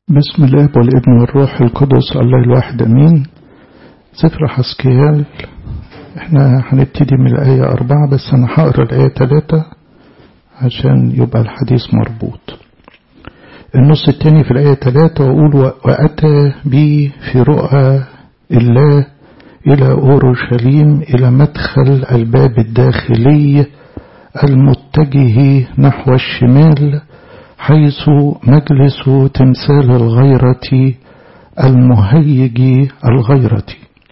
بسم الاب والابن والروح القدس الله الواحد امين سفر حسكيال احنا هنبتدي من الآية أربعة بس أنا هقرا الآية تلاتة عشان يبقى الحديث مربوط النص التاني في الآية تلاتة وأقول وأتى بي في رؤى الله إلى أورشليم إلى مدخل الباب الداخلي المتجه نحو الشمال حيث مجلس تمثال الغيرة المهيج الغيرة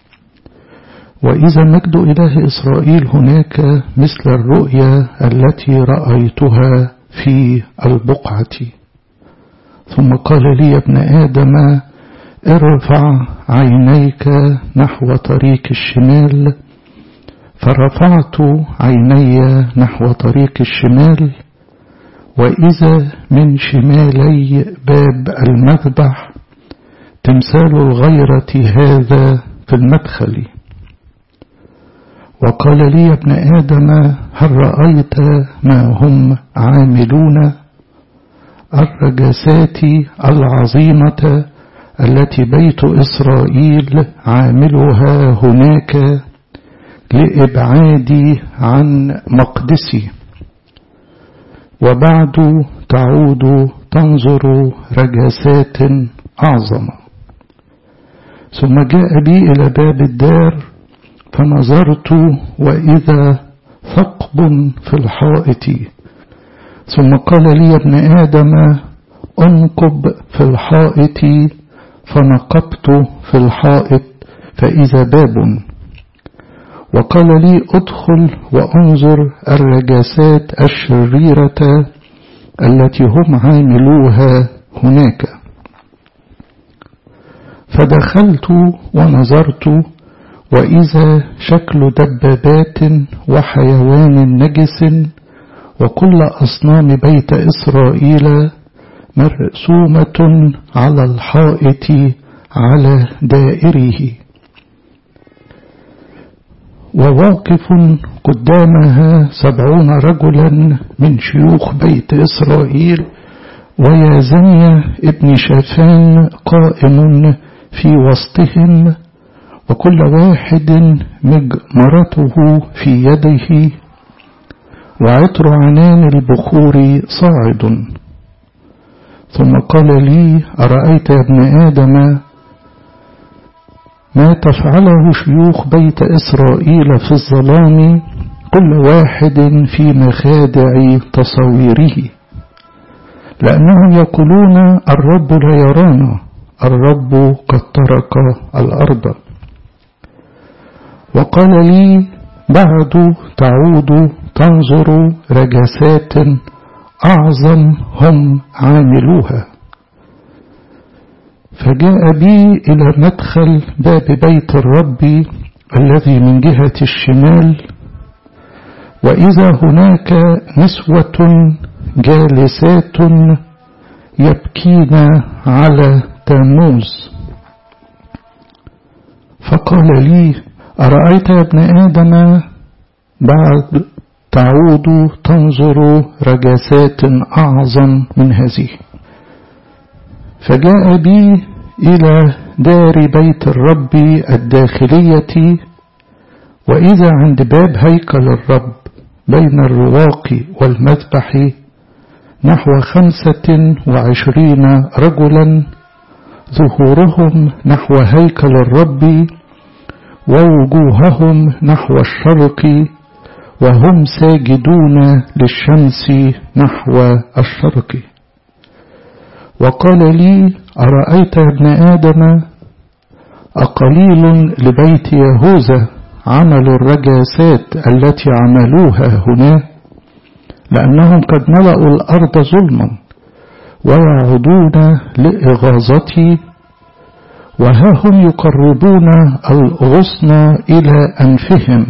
وإذا مجد إله إسرائيل هناك مثل الرؤيا التي رأيتها في البقعة ثم قال لي ابن آدم ارفع عينيك نحو طريق الشمال فرفعت عيني نحو طريق الشمال وإذا من شمالي باب المذبح تمثال الغيرة هذا في المدخل وقال لي يا ابن آدم هل رأيت ما هم عاملون الرجسات العظيمة التي بيت إسرائيل عاملها هناك لإبعادي عن مقدسي وبعد تعود تنظر رجسات أعظم ثم جاء بي إلى باب الدار فنظرت وإذا ثقب في الحائط ثم قال لي ابن آدم انقب في الحائط فنقبت في الحائط فإذا باب وقال لي ادخل وانظر الرجاسات الشريرة التي هم عاملوها هناك فدخلت ونظرت وإذا شكل دبابات وحيوان نجس وكل أصنام بيت إسرائيل مرسومة على الحائط على دائره وواقف قدامها سبعون رجلا من شيوخ بيت إسرائيل ويازنيا ابن شافان قائم في وسطهم وكل واحد مجمرته في يده وعطر عنان البخور صاعد ثم قال لي أرأيت يا ابن آدم ما تفعله شيوخ بيت إسرائيل في الظلام كل واحد في مخادع تصويره لأنهم يقولون الرب لا يرانا الرب قد ترك الأرض وقال لي بعد تعود تنظر رجسات أعظم هم عاملوها فجاء بي إلى مدخل باب بيت الرب الذي من جهة الشمال وإذا هناك نسوة جالسات يبكين على تاموز فقال لي أرأيت يا ابن آدم بعد تعود تنظر رجسات أعظم من هذه فجاء بي إلى دار بيت الرب الداخلية وإذا عند باب هيكل الرب بين الرواق والمذبح نحو خمسة وعشرين رجلا ظهورهم نحو هيكل الرب ووجوههم نحو الشرق وهم ساجدون للشمس نحو الشرق وقال لي أرأيت يا ابن آدم أقليل لبيت يهوذا عملوا الرجاسات التي عملوها هنا لأنهم قد ملأوا الأرض ظلما ويعودون لإغاظتي وها هم يقربون الغصن إلى أنفهم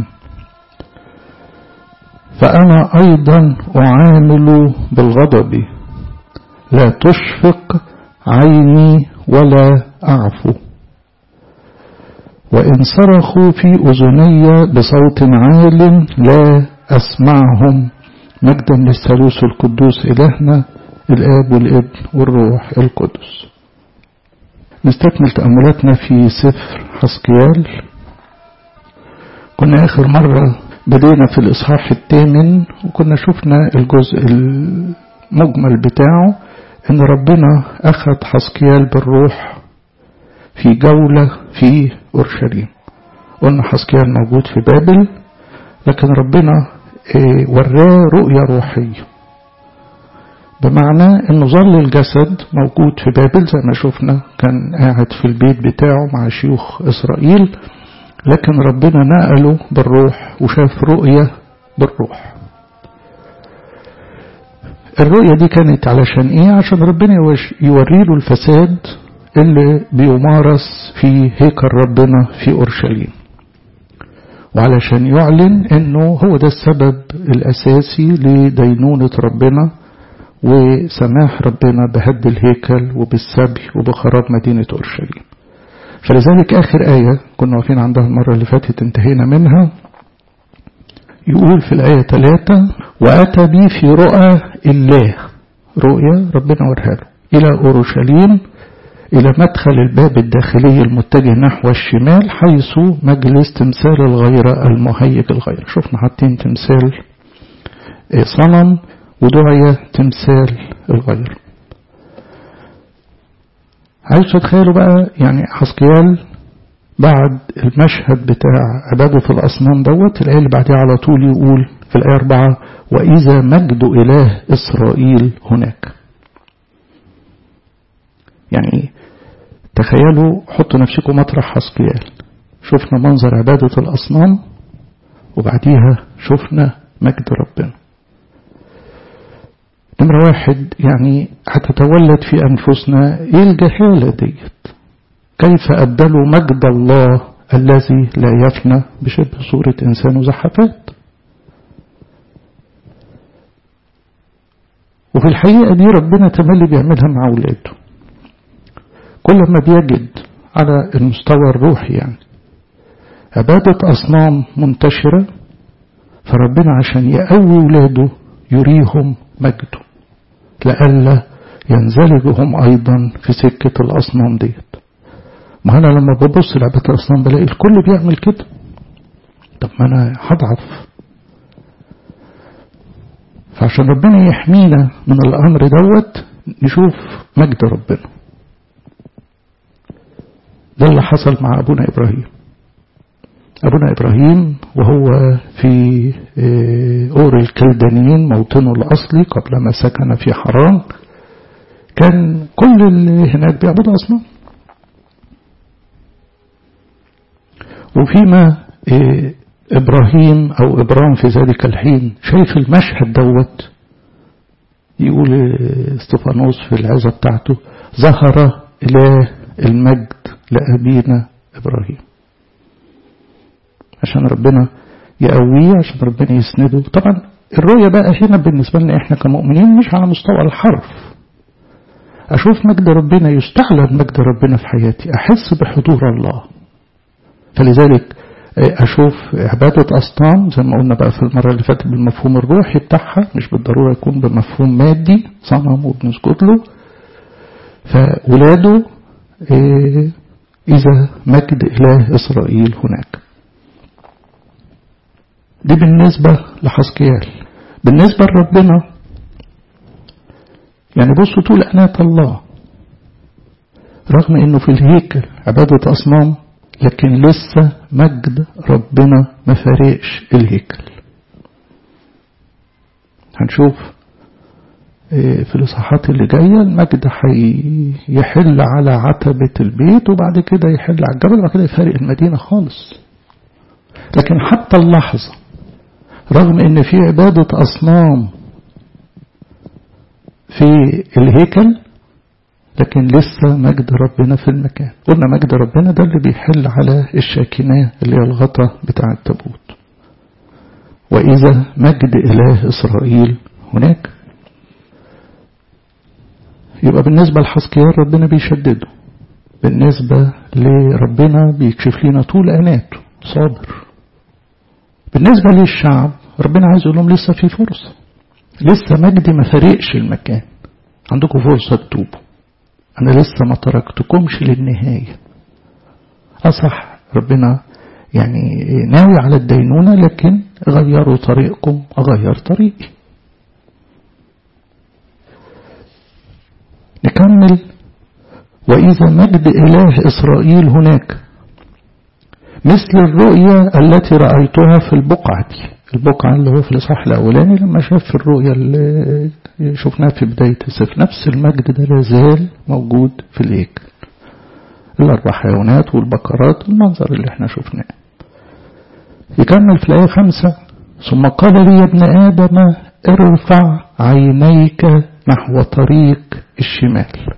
فأنا أيضا أعامل بالغضب لا تشفق عيني ولا أعفو وإن صرخوا في أذني بصوت عال لا أسمعهم مجدا للثالوث القدوس إلهنا الآب والابن والروح القدس نستكمل تأملاتنا في سفر حسقيال كنا آخر مرة بدينا في الإصحاح الثامن وكنا شفنا الجزء المجمل بتاعه إن ربنا أخذ حسقيال بالروح في جولة في أورشليم قلنا حسقيال موجود في بابل لكن ربنا وراه رؤية روحية بمعنى انه ظل الجسد موجود في بابل زي ما شفنا كان قاعد في البيت بتاعه مع شيوخ اسرائيل لكن ربنا نقله بالروح وشاف رؤية بالروح الرؤية دي كانت علشان ايه عشان ربنا يوريله الفساد اللي بيمارس في هيكل ربنا في اورشليم وعلشان يعلن انه هو ده السبب الاساسي لدينونة ربنا وسماح ربنا بهد الهيكل وبالسبي وبخراب مدينة اورشليم فلذلك اخر آية كنا واقفين عندها المرة اللي فاتت انتهينا منها يقول في الآية 3 وأتى بي في رؤى الله رؤيا ربنا ورها له إلى أورشليم إلى مدخل الباب الداخلي المتجه نحو الشمال حيث مجلس تمثال الغيرة المهيج الغيرة شفنا حاطين تمثال صنم ودعي تمثال الغيرة عايز تتخيلوا بقى يعني حسقيال بعد المشهد بتاع عبادة الأصنام دوت الآية اللي بعدها على طول يقول في الآية أربعة وإذا مجد إله إسرائيل هناك يعني تخيلوا حطوا نفسكم مطرح حسقيال شفنا منظر عبادة الأصنام وبعديها شفنا مجد ربنا نمرة واحد يعني هتتولد في أنفسنا إيه الجهالة ديت كيف أبدلوا مجد الله الذي لا يفنى بشبه صورة إنسان وزحفات وفي الحقيقة دي ربنا تملي بيعملها مع أولاده كل ما بيجد على المستوى الروحي يعني عبادة أصنام منتشرة فربنا عشان يقوي ولاده يريهم مجده لئلا ينزلجهم أيضا في سكة الأصنام ديت ما أنا لما ببص لعبة الأصنام بلاقي الكل بيعمل كده طب ما أنا هضعف فعشان ربنا يحمينا من الأمر دوت نشوف مجد ربنا ده اللي حصل مع أبونا إبراهيم أبونا إبراهيم وهو في أور الكلدانيين موطنه الأصلي قبل ما سكن في حران كان كل اللي هناك بيعبدوا أصنام وفيما إبراهيم أو إبرام في ذلك الحين شايف المشهد دوت يقول استفانوس في العزة بتاعته ظهر إله المجد لأبينا إبراهيم عشان ربنا يقويه عشان ربنا يسنده طبعا الرؤية بقى هنا بالنسبة لنا احنا كمؤمنين مش على مستوى الحرف أشوف مجد ربنا يستعلن مجد ربنا في حياتي أحس بحضور الله فلذلك أشوف عبادة أصنام زي ما قلنا بقى في المرة اللي فاتت بالمفهوم الروحي بتاعها مش بالضرورة يكون بمفهوم مادي صنم وبنسجد له فولاده إذا مجد إله إسرائيل هناك دي بالنسبة لحسكيال بالنسبة لربنا يعني بصوا طول أناة الله رغم أنه في الهيكل عبادة أصنام لكن لسه مجد ربنا ما فارقش الهيكل هنشوف في الإصحاحات اللي جاية المجد يحل على عتبة البيت وبعد كده يحل على الجبل وبعد كده يفارق المدينة خالص لكن حتى اللحظة رغم ان في عبادة أصنام في الهيكل لكن لسه مجد ربنا في المكان قلنا مجد ربنا ده اللي بيحل على الشاكناه اللي هي الغطا بتاع التابوت وإذا مجد إله إسرائيل هناك يبقى بالنسبة لحسكيال ربنا بيشدده بالنسبة لربنا بيكشف لنا طول أناته صابر بالنسبة للشعب ربنا عايز يقول لهم لسه في فرصة لسه مجدي ما فرقش المكان عندكم فرصة تتوبوا أنا لسه ما تركتكمش للنهاية أصح ربنا يعني ناوي على الدينونة لكن غيروا طريقكم أغير طريقي نكمل وإذا مجد إله إسرائيل هناك مثل الرؤيا التي رأيتها في البقعة دي البقعة اللي هو في الإصحاح الأولاني لما شاف في الرؤيا اللي شفناها في بداية السفر نفس المجد ده لازال موجود في الهيكل الأربع حيوانات والبقرات والمنظر اللي احنا شفناه يكمل في الآية خمسة ثم قال لي يا ابن آدم ارفع عينيك نحو طريق الشمال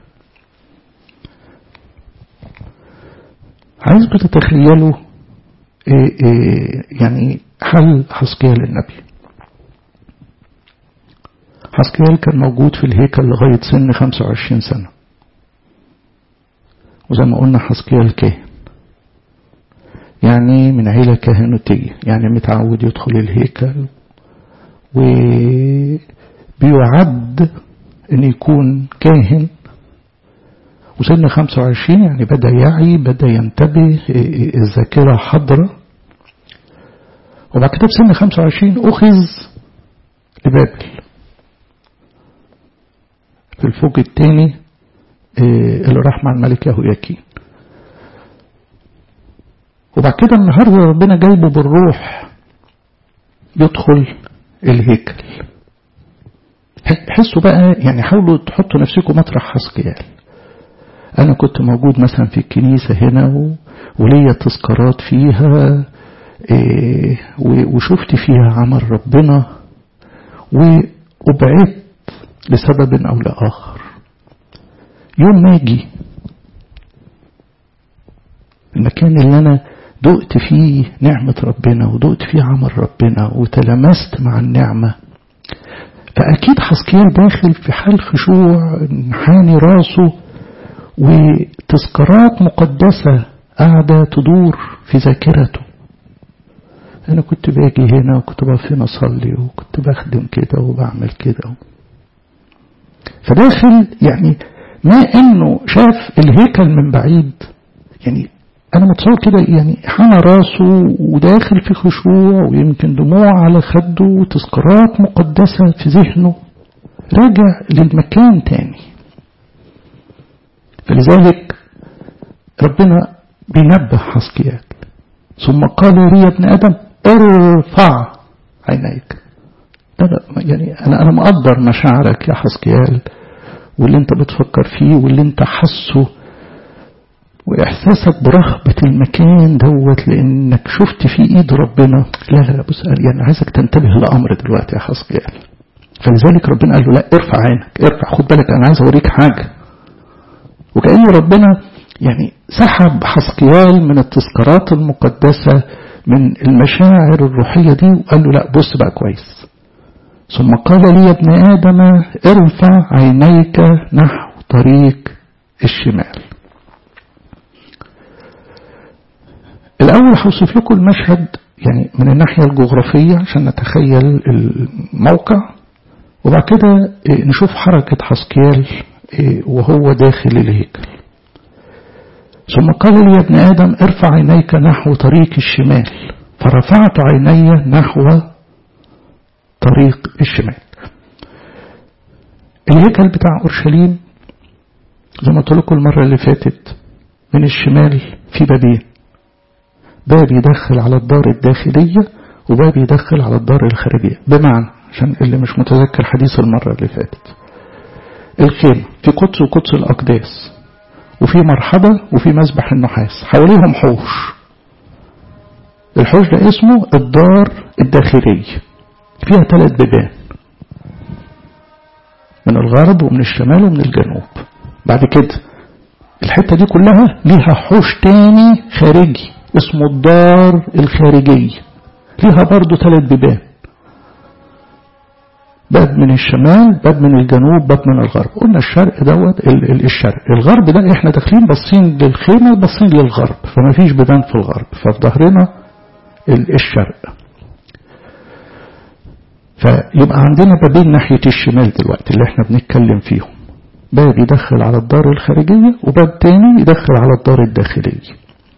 عايزكم تتخيلوا إيه إيه يعني حل حسقيال النبي حسقيال كان موجود في الهيكل لغاية سن 25 سنة وزي ما قلنا حسقيال كاهن يعني من عيلة كهنوتية يعني متعود يدخل الهيكل وبيعد ان يكون كاهن وسن 25 يعني بدأ يعي بدأ ينتبه الذاكرة حاضرة وبعد كده في سن 25 أخذ لبابل في الفوج الثاني اللي راح مع الملك يهوياكين وبعد كده النهارده ربنا جايبه بالروح يدخل الهيكل حسوا بقى يعني حاولوا تحطوا نفسكم مطرح حسقيال أنا كنت موجود مثلا في الكنيسة هنا و... وليا تذكارات فيها إيه وشفت فيها عمل ربنا وأبعدت لسبب أو لآخر يوم ما أجي المكان اللي أنا دقت فيه نعمة ربنا ودقت فيه عمل ربنا وتلمست مع النعمة فأكيد حسكيال داخل في حال خشوع انحاني راسه وتذكارات مقدسة قاعدة تدور في ذاكرته أنا كنت باجي هنا وكنت بقف هنا أصلي وكنت بخدم كده وبعمل كده فداخل يعني ما إنه شاف الهيكل من بعيد يعني أنا متصور كده يعني حنى راسه وداخل في خشوع ويمكن دموع على خده وتذكارات مقدسة في ذهنه راجع للمكان تاني فلذلك ربنا بينبه حسكيال ثم قال لي يا ابن آدم ارفع عينيك لا لا يعني أنا أنا مقدر مشاعرك يا حسكيال واللي أنت بتفكر فيه واللي أنت حاسه وإحساسك برهبة المكان دوت لأنك شفت فيه إيد ربنا لا لا لا بص يعني عايزك تنتبه لأمر دلوقتي يا حسكيال فلذلك ربنا قال له لا ارفع عينك ارفع خد بالك أنا عايز أوريك حاجة وكأن ربنا يعني سحب حسقيال من التذكارات المقدسة من المشاعر الروحية دي وقال له لا بص بقى كويس ثم قال لي يا ابن آدم ارفع عينيك نحو طريق الشمال الأول هوصف لكم المشهد يعني من الناحية الجغرافية عشان نتخيل الموقع وبعد كده نشوف حركة حسكيال وهو داخل الهيكل ثم قال لي يا ابن آدم ارفع عينيك نحو طريق الشمال فرفعت عيني نحو طريق الشمال الهيكل بتاع أورشليم زي ما قلت لكم المرة اللي فاتت من الشمال في بابين باب يدخل على الدار الداخلية وباب يدخل على الدار الخارجية بمعنى عشان اللي مش متذكر حديث المرة اللي فاتت الخيمة في قدس وقدس الأقداس وفي مرحبة وفي مسبح النحاس حواليهم حوش الحوش ده اسمه الدار الداخلية فيها ثلاث بيبان من الغرب ومن الشمال ومن الجنوب بعد كده الحتة دي كلها ليها حوش تاني خارجي اسمه الدار الخارجية ليها برضو ثلاث بيبان باب من الشمال باب من الجنوب باب من الغرب قلنا الشرق دوت الشرق الغرب ده احنا داخلين باصين للخيمة باصين للغرب فما فيش بيبان في الغرب ففي ظهرنا الشرق فيبقى عندنا بابين ناحية الشمال دلوقتي اللي احنا بنتكلم فيهم باب يدخل على الدار الخارجية وباب تاني يدخل على الدار الداخلية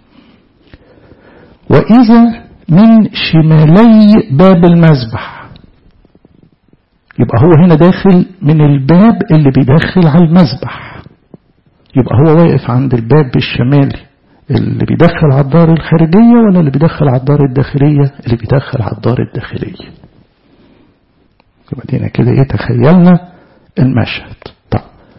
وإذا من شمالي باب المذبح يبقى هو هنا داخل من الباب اللي بيدخل على المذبح يبقى هو واقف عند الباب الشمالي اللي بيدخل على الدار الخارجية ولا اللي بيدخل على الدار الداخلية اللي بيدخل على الدار الداخلية يبقى دينا كده ايه تخيلنا المشهد طب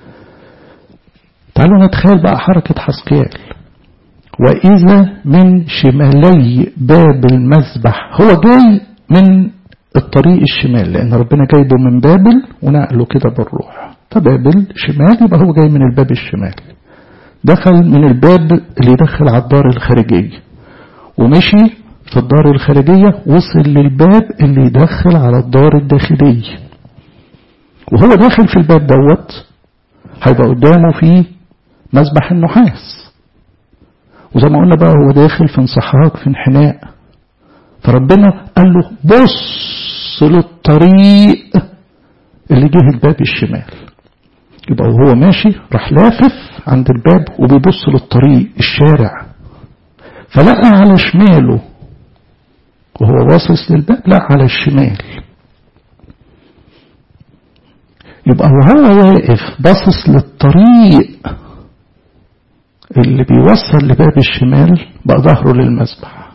تعالوا نتخيل بقى حركة حسقيال وإذا من شمالي باب المذبح هو جاي من الطريق الشمال لأن ربنا جايبه من بابل ونقله كده بالروح فبابل شمال يبقى هو جاي من الباب الشمال دخل من الباب اللي يدخل على الدار الخارجية ومشي في الدار الخارجية وصل للباب اللي يدخل على الدار الداخلية وهو داخل في الباب دوت هيبقى قدامه في مذبح النحاس وزي ما قلنا بقى هو داخل في انسحاق في انحناء فربنا قال له بص للطريق اللي جه الباب الشمال يبقى وهو ماشي راح لافف عند الباب وبيبص للطريق الشارع فلقى على شماله وهو باصص للباب لا على الشمال يبقى وهو واقف باصص للطريق اللي بيوصل لباب الشمال بقى ظهره للمسبح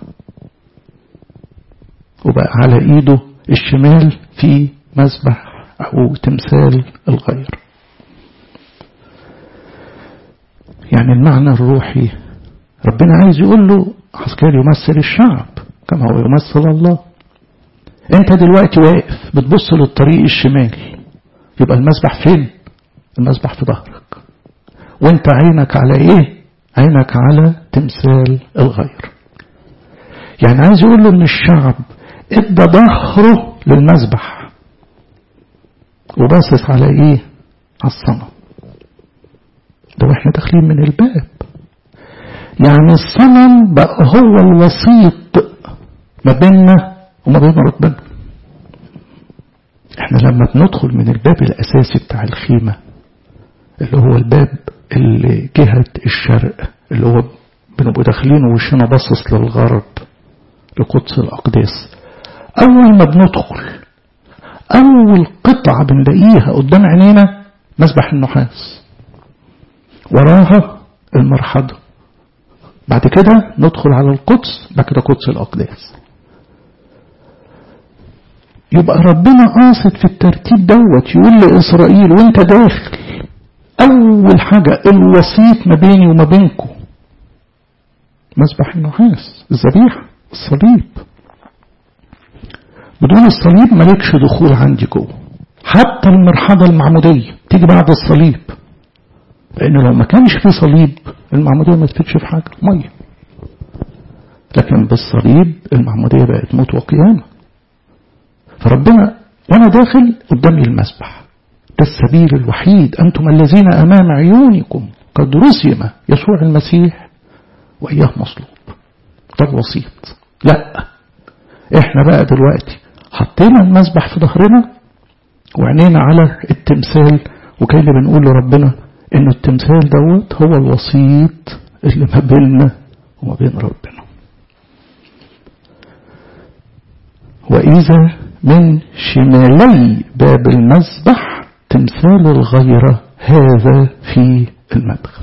وبقى على ايده الشمال في مسبح او تمثال الغير يعني المعنى الروحي ربنا عايز يقول له عسكري يمثل الشعب كما هو يمثل الله انت دلوقتي واقف بتبص للطريق الشمال يبقى المسبح فين المسبح في ظهرك وانت عينك على ايه عينك على تمثال الغير يعني عايز يقول له ان الشعب ادى ظهره للمسبح وباصص على ايه على الصنم ده واحنا داخلين من الباب يعني الصنم بقى هو الوسيط ما بيننا وما بين ربنا احنا لما بندخل من الباب الاساسي بتاع الخيمة اللي هو الباب اللي جهة الشرق اللي هو بنبقى داخلين وشنا باصص للغرب لقدس الأقداس أول ما بندخل أول قطعة بنلاقيها قدام عينينا مسبح النحاس وراها المرحضة بعد كده ندخل على القدس بعد كده قدس الأقداس يبقى ربنا قاصد في الترتيب دوت يقول لإسرائيل وانت داخل أول حاجة الوسيط ما بيني وما بينكم مسبح النحاس الذبيحة الصليب بدون الصليب مالكش دخول عندي جوه حتى المرحضة المعمودية تيجي بعد الصليب لأن لو ما كانش في صليب المعمودية ما تفيدش في حاجة مية لكن بالصليب المعمودية بقت موت وقيامة فربنا وأنا داخل قدامي المسبح ده السبيل الوحيد أنتم الذين أمام عيونكم قد رسم يسوع المسيح وإياه مصلوب ده الوسيط لا احنا بقى دلوقتي حطينا المسبح في ظهرنا وعينينا على التمثال وكأن بنقول لربنا ان التمثال دوت هو الوسيط اللي ما بيننا وما بين ربنا وإذا من شمالي باب المسبح تمثال الغيرة هذا في المدخل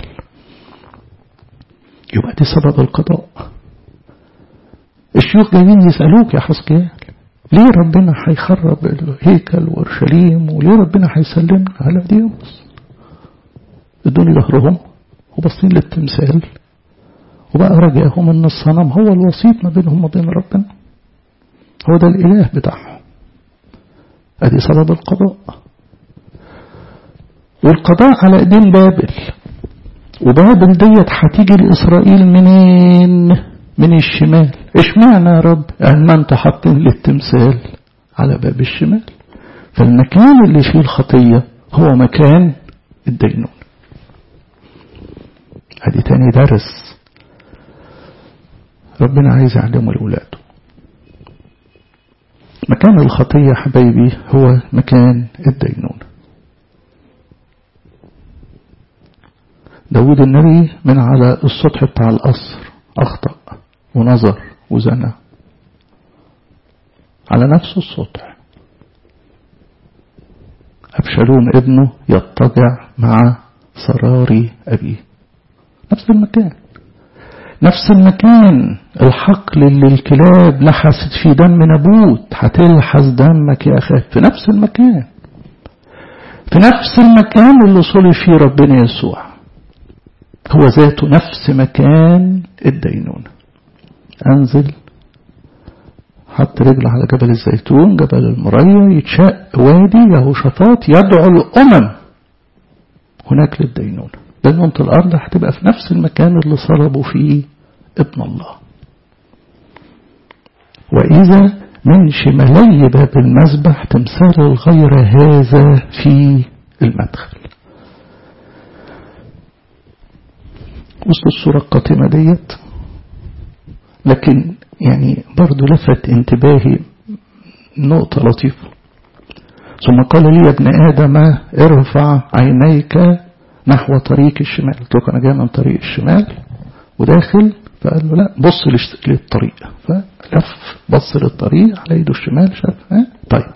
يبقى دي سبب القضاء الشيوخ جايين يسألوك يا حسكيال ليه ربنا هيخرب الهيكل وأورشليم وليه ربنا هيسلمنا على ديوس ادوني ظهرهم وبصين للتمثال وبقى رجاهم ان الصنم هو الوسيط ما بينهم وبين ربنا هو ده الاله بتاعهم ادي سبب القضاء والقضاء على ايدين بابل وبابل ديت هتيجي لاسرائيل منين من الشمال اشمعنى يا رب قال ما انت حاطين للتمثال على باب الشمال فالمكان اللي فيه الخطية هو مكان الدينون ادي تاني درس ربنا عايز يعلمه لولاده مكان الخطية حبايبي هو مكان الدينون داود النبي من على السطح بتاع القصر أخطأ ونظر وزنى على نفس السطح أبشالوم ابنه يضطجع مع سراري أبيه نفس المكان نفس المكان الحقل اللي الكلاب لحست فيه دم نبوت هتلحس دمك يا أخي في نفس المكان في نفس المكان اللي صلي فيه ربنا يسوع هو ذاته نفس مكان الدينونة أنزل حط رجل على جبل الزيتون جبل المريا يتشق وادي يهوشافاط يدعو الأمم هناك للدينونة دينونة الأرض هتبقى في نفس المكان اللي صلبوا فيه ابن الله وإذا من شمالي باب المسبح تمثال الغير هذا في المدخل وسط الصورة القاتمة ديت لكن يعني برضو لفت انتباهي نقطة لطيفة ثم قال لي يا ابن آدم ارفع عينيك نحو طريق الشمال قلت له أنا جاي من طريق الشمال وداخل فقال له لا بص للطريق فلف بص للطريق على ايده الشمال شاف اه طيب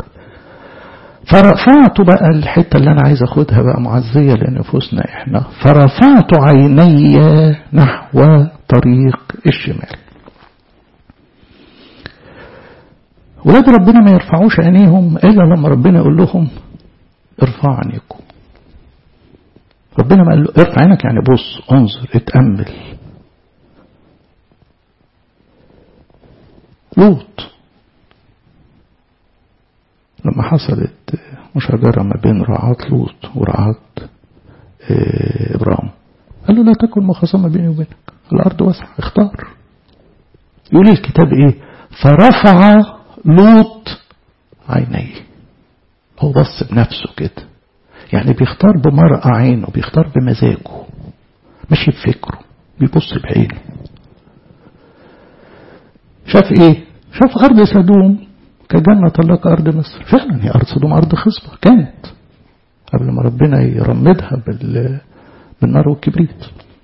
فرفعت بقى الحتة اللي أنا عايز أخدها بقى معزية لنفوسنا إحنا فرفعت عيني نحو طريق الشمال ولاد ربنا ما يرفعوش عينيهم إلا لما ربنا يقول لهم ارفعوا عينيكم ربنا ما قال له ارفع عينك يعني بص انظر اتأمل لوط لما حصلت مشاجرة ما بين رعاة لوط ورعاة إبرام قال له لا تكن مخاصمة بيني وبينك الأرض واسعة اختار يقول الكتاب إيه فرفع لوط عينيه هو بص بنفسه كده يعني بيختار بمرأة عينه بيختار بمزاجه ماشي بفكره بيبص بعينه شاف ايه شاف أرض سدوم كجنة الله كأرض مصر فعلا هي أرض سدوم أرض خصبة كانت قبل ما ربنا يرمدها بال... بالنار والكبريت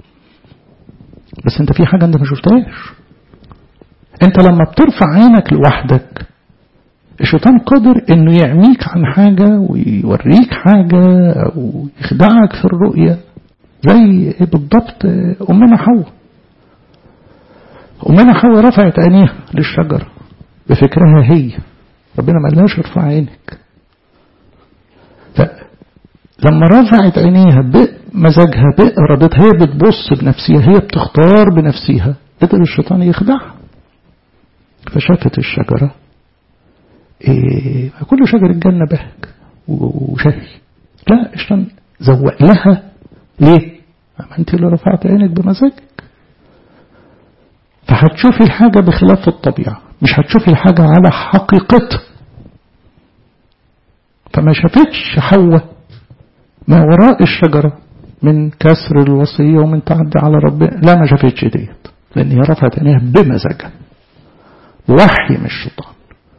بس انت في حاجة انت ما شفتهاش انت لما بترفع عينك لوحدك الشيطان قادر انه يعميك عن حاجة ويوريك حاجة او يخدعك في الرؤية زي بالضبط امنا حواء امنا حواء رفعت عينيها للشجرة بفكرها هي ربنا ما قالهاش ارفع عينك فلما رفعت عينيها بمزاجها بإرادتها هي بتبص بنفسها هي بتختار بنفسها قدر الشيطان يخدعها فشافت الشجرة إيه كل شجر الجنة بهج وشهي لا الشيطان زوق لها ليه؟ ما انت اللي رفعت عينك بمزاجك فهتشوفي الحاجة بخلاف الطبيعة مش هتشوفي الحاجة على حقيقتها فما شافتش حواء ما وراء الشجرة من كسر الوصية ومن تعدي على ربنا لا ما شافتش ديت لأن هي رفعت عينيها بمزاجها وحي من الشيطان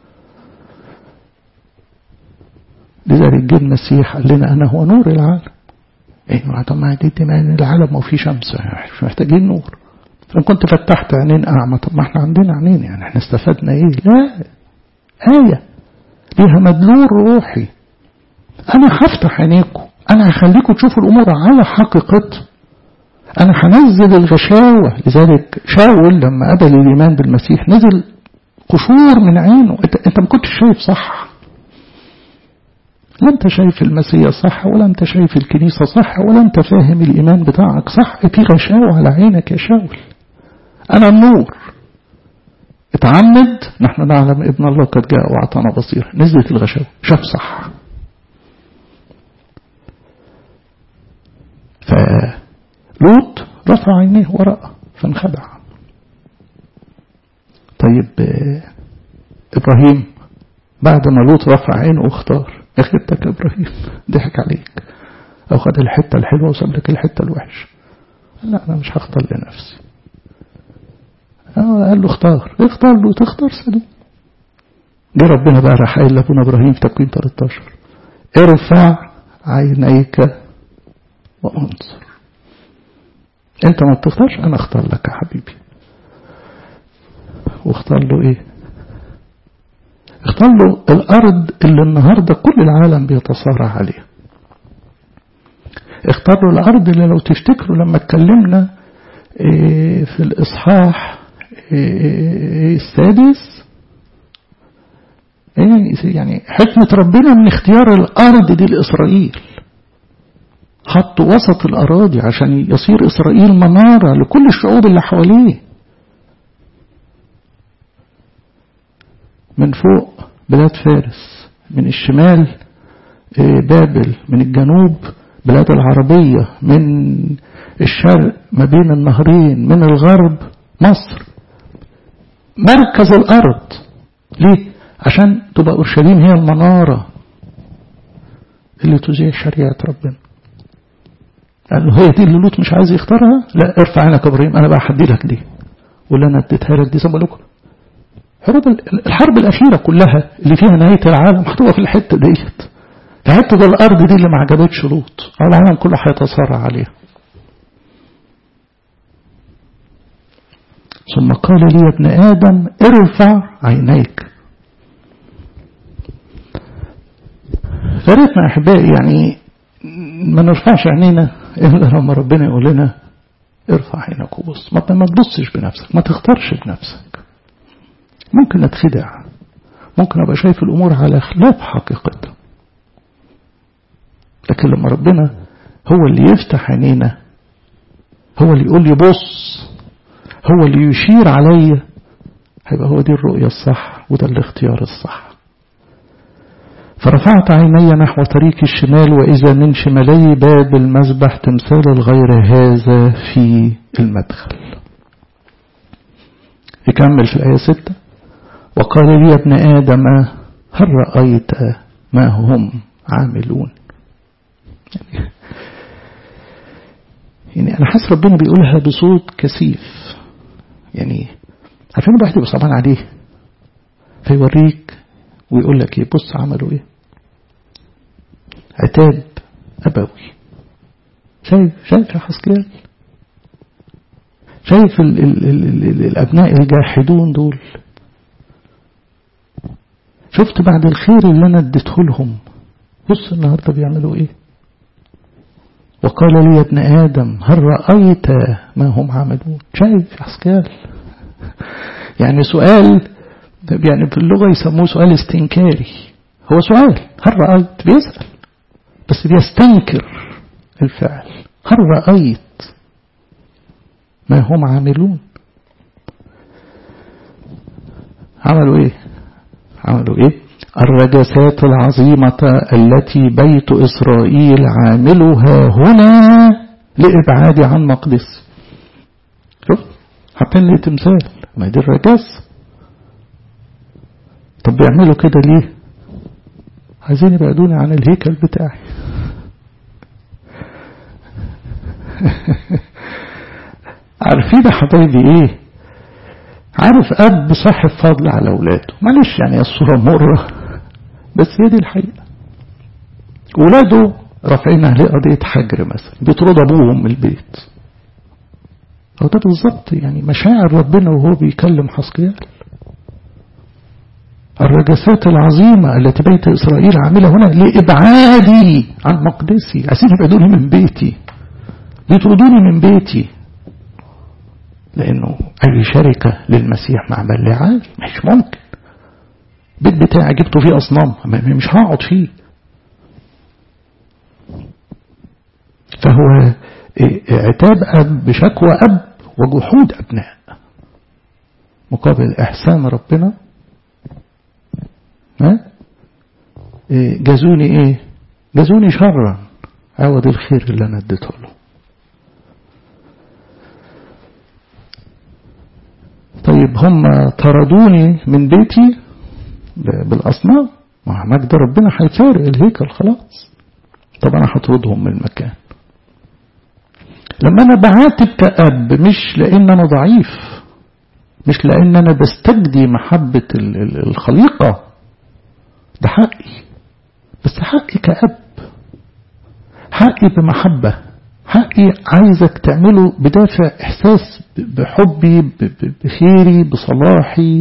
لذلك جه المسيح قال لنا أنا هو نور العالم ايه طب ما دي العالم ما فيه شمس مش محتاجين نور إن كنت فتحت عينين أعمى طب ما احنا عندنا عينين يعني احنا استفدنا ايه لا آية ليها مدلول روحي أنا هفتح عينيكم أنا هخليكم تشوفوا الأمور على حقيقتها أنا هنزل الغشاوة لذلك شاول لما قبل الإيمان بالمسيح نزل قشور من عينه أنت, انت ما كنتش شايف صح لا أنت شايف المسيح صح ولا أنت شايف الكنيسة صح ولا أنت فاهم الإيمان بتاعك صح في غشاوة على عينك يا شاول أنا النور اتعمد نحن نعلم ابن الله قد جاء وأعطانا بصيرة نزلت الغشاوة شاف صح فلوط رفع عينيه وراء فانخدع طيب إبراهيم بعد ما لوط رفع عينه واختار اخدتك يا إبراهيم ضحك عليك أو خد الحتة الحلوة وساب لك الحتة الوحشة لا أنا مش هختار لنفسي قال له اختار اختار له تختار سدوم جه ربنا بقى راح قايل لابونا ابراهيم تكوين 13 ارفع عينيك وانظر انت ما بتختارش انا اختار لك يا حبيبي واختار له ايه اختار له الارض اللي النهارده كل العالم بيتصارع عليها اختار له الارض اللي لو تفتكروا لما اتكلمنا ايه في الاصحاح ايه السادس ايه يعني حكمة ربنا من اختيار الارض دي لاسرائيل حط وسط الأراضي عشان يصير إسرائيل منارة لكل الشعوب اللي حواليه من فوق بلاد فارس من الشمال بابل من الجنوب بلاد العربية من الشرق ما بين النهرين من الغرب مصر مركز الأرض ليه؟ عشان تبقى أورشليم هي المنارة اللي تذيع شريعة ربنا قال له هي دي اللي لوط مش عايز يختارها لا ارفع عينك يا ابراهيم انا بقى هدي لك دي واللي انا اديتها لك دي زي ما لكم حروب الحرب الاخيره كلها اللي فيها نهايه العالم هتبقى في الحته ديت الحته دي الارض دي اللي ما عجبتش لوط العالم كله هيتصارع عليها ثم قال لي يا ابن ادم ارفع عينيك فريتنا يا احبائي يعني ما نرفعش عينينا إلا لما ربنا يقول لنا ارفع عينك وبص ما تبصش بنفسك ما تختارش بنفسك ممكن اتخدع ممكن ابقى شايف الامور على خلاف حقيقتها لكن لما ربنا هو اللي يفتح عينينا هو اللي يقول لي بص هو اللي يشير عليا هيبقى هو دي الرؤية الصح وده الاختيار الصح فرفعت عيني نحو طريق الشمال وإذا من شمالي باب المذبح تمثال الغير هذا في المدخل يكمل في الآية ستة وقال لي يا ابن آدم هل رأيت ما هم عاملون يعني أنا حاسس ربنا بيقولها بصوت كثيف يعني عارفين الواحد يبقى صعبان عليه فيوريك ويقول لك ايه بص عملوا ايه عتاب أبوي شايف شايف يا حسكيال شايف ال ال ال ال الأبناء الجاحدون دول شفت بعد الخير اللي أنا اديته لهم بص النهاردة بيعملوا إيه وقال لي يا ابن آدم هل رأيت ما هم عملون شايف يا حسكيال يعني سؤال يعني في اللغة يسموه سؤال استنكاري هو سؤال هل رأيت بيسأل بس بيستنكر الفعل هل رأيت ما هم عاملون عملوا ايه عملوا ايه الرجسات العظيمة التي بيت إسرائيل عاملها هنا لإبعاد عن مقدس شوف حاطين لي تمثال ما دي الرجاسة طب بيعملوا كده ليه عايزين يبعدوني عن الهيكل بتاعي عارفين يا حبايبي ايه عارف اب صاحب فضل على اولاده معلش يعني الصوره مره بس هي دي الحقيقه ولاده رافعين عليه قضيه حجر مثلا بيطردوا ابوهم من البيت هو ده بالظبط يعني مشاعر ربنا وهو بيكلم حسقيال الرجسات العظيمة التي بيت إسرائيل عاملة هنا لإبعادي عن مقدسي عايزين يبعدوني من بيتي بيطردوني من بيتي لأنه أي شركة للمسيح مع بلعال مش ممكن البيت بتاعي جبته فيه أصنام مش هقعد فيه فهو عتاب أب بشكوى أب وجحود أبناء مقابل إحسان ربنا ها جازوني ايه جازوني شرا عوض الخير اللي انا اديته له طيب هم طردوني من بيتي بالاصنام مع مجد ربنا هيفارق الهيكل خلاص طب انا هطردهم من المكان لما انا بعاتب كأب مش لان انا ضعيف مش لان انا بستجدي محبة الخليقة ده حقي بس حقي كأب حقي بمحبة حقي عايزك تعمله بدافع إحساس بحبي بخيري بصلاحي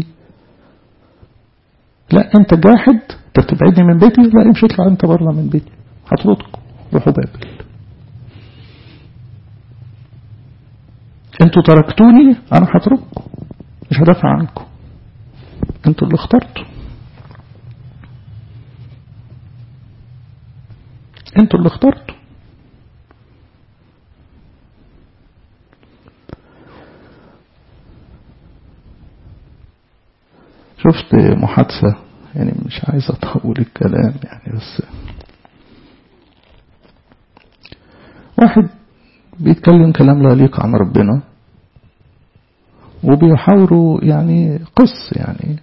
لا أنت جاحد أنت بتبعدني من بيتي لا امشي اطلع أنت بره من بيتي هطردكم روحوا بابل انتوا تركتوني انا هترككم مش هدافع عنكم انتوا اللي اخترتوا انتوا اللي اخترتوا شفت محادثة يعني مش عايز أطول الكلام يعني بس واحد بيتكلم كلام لا يليق عن ربنا وبيحاوروا يعني قص يعني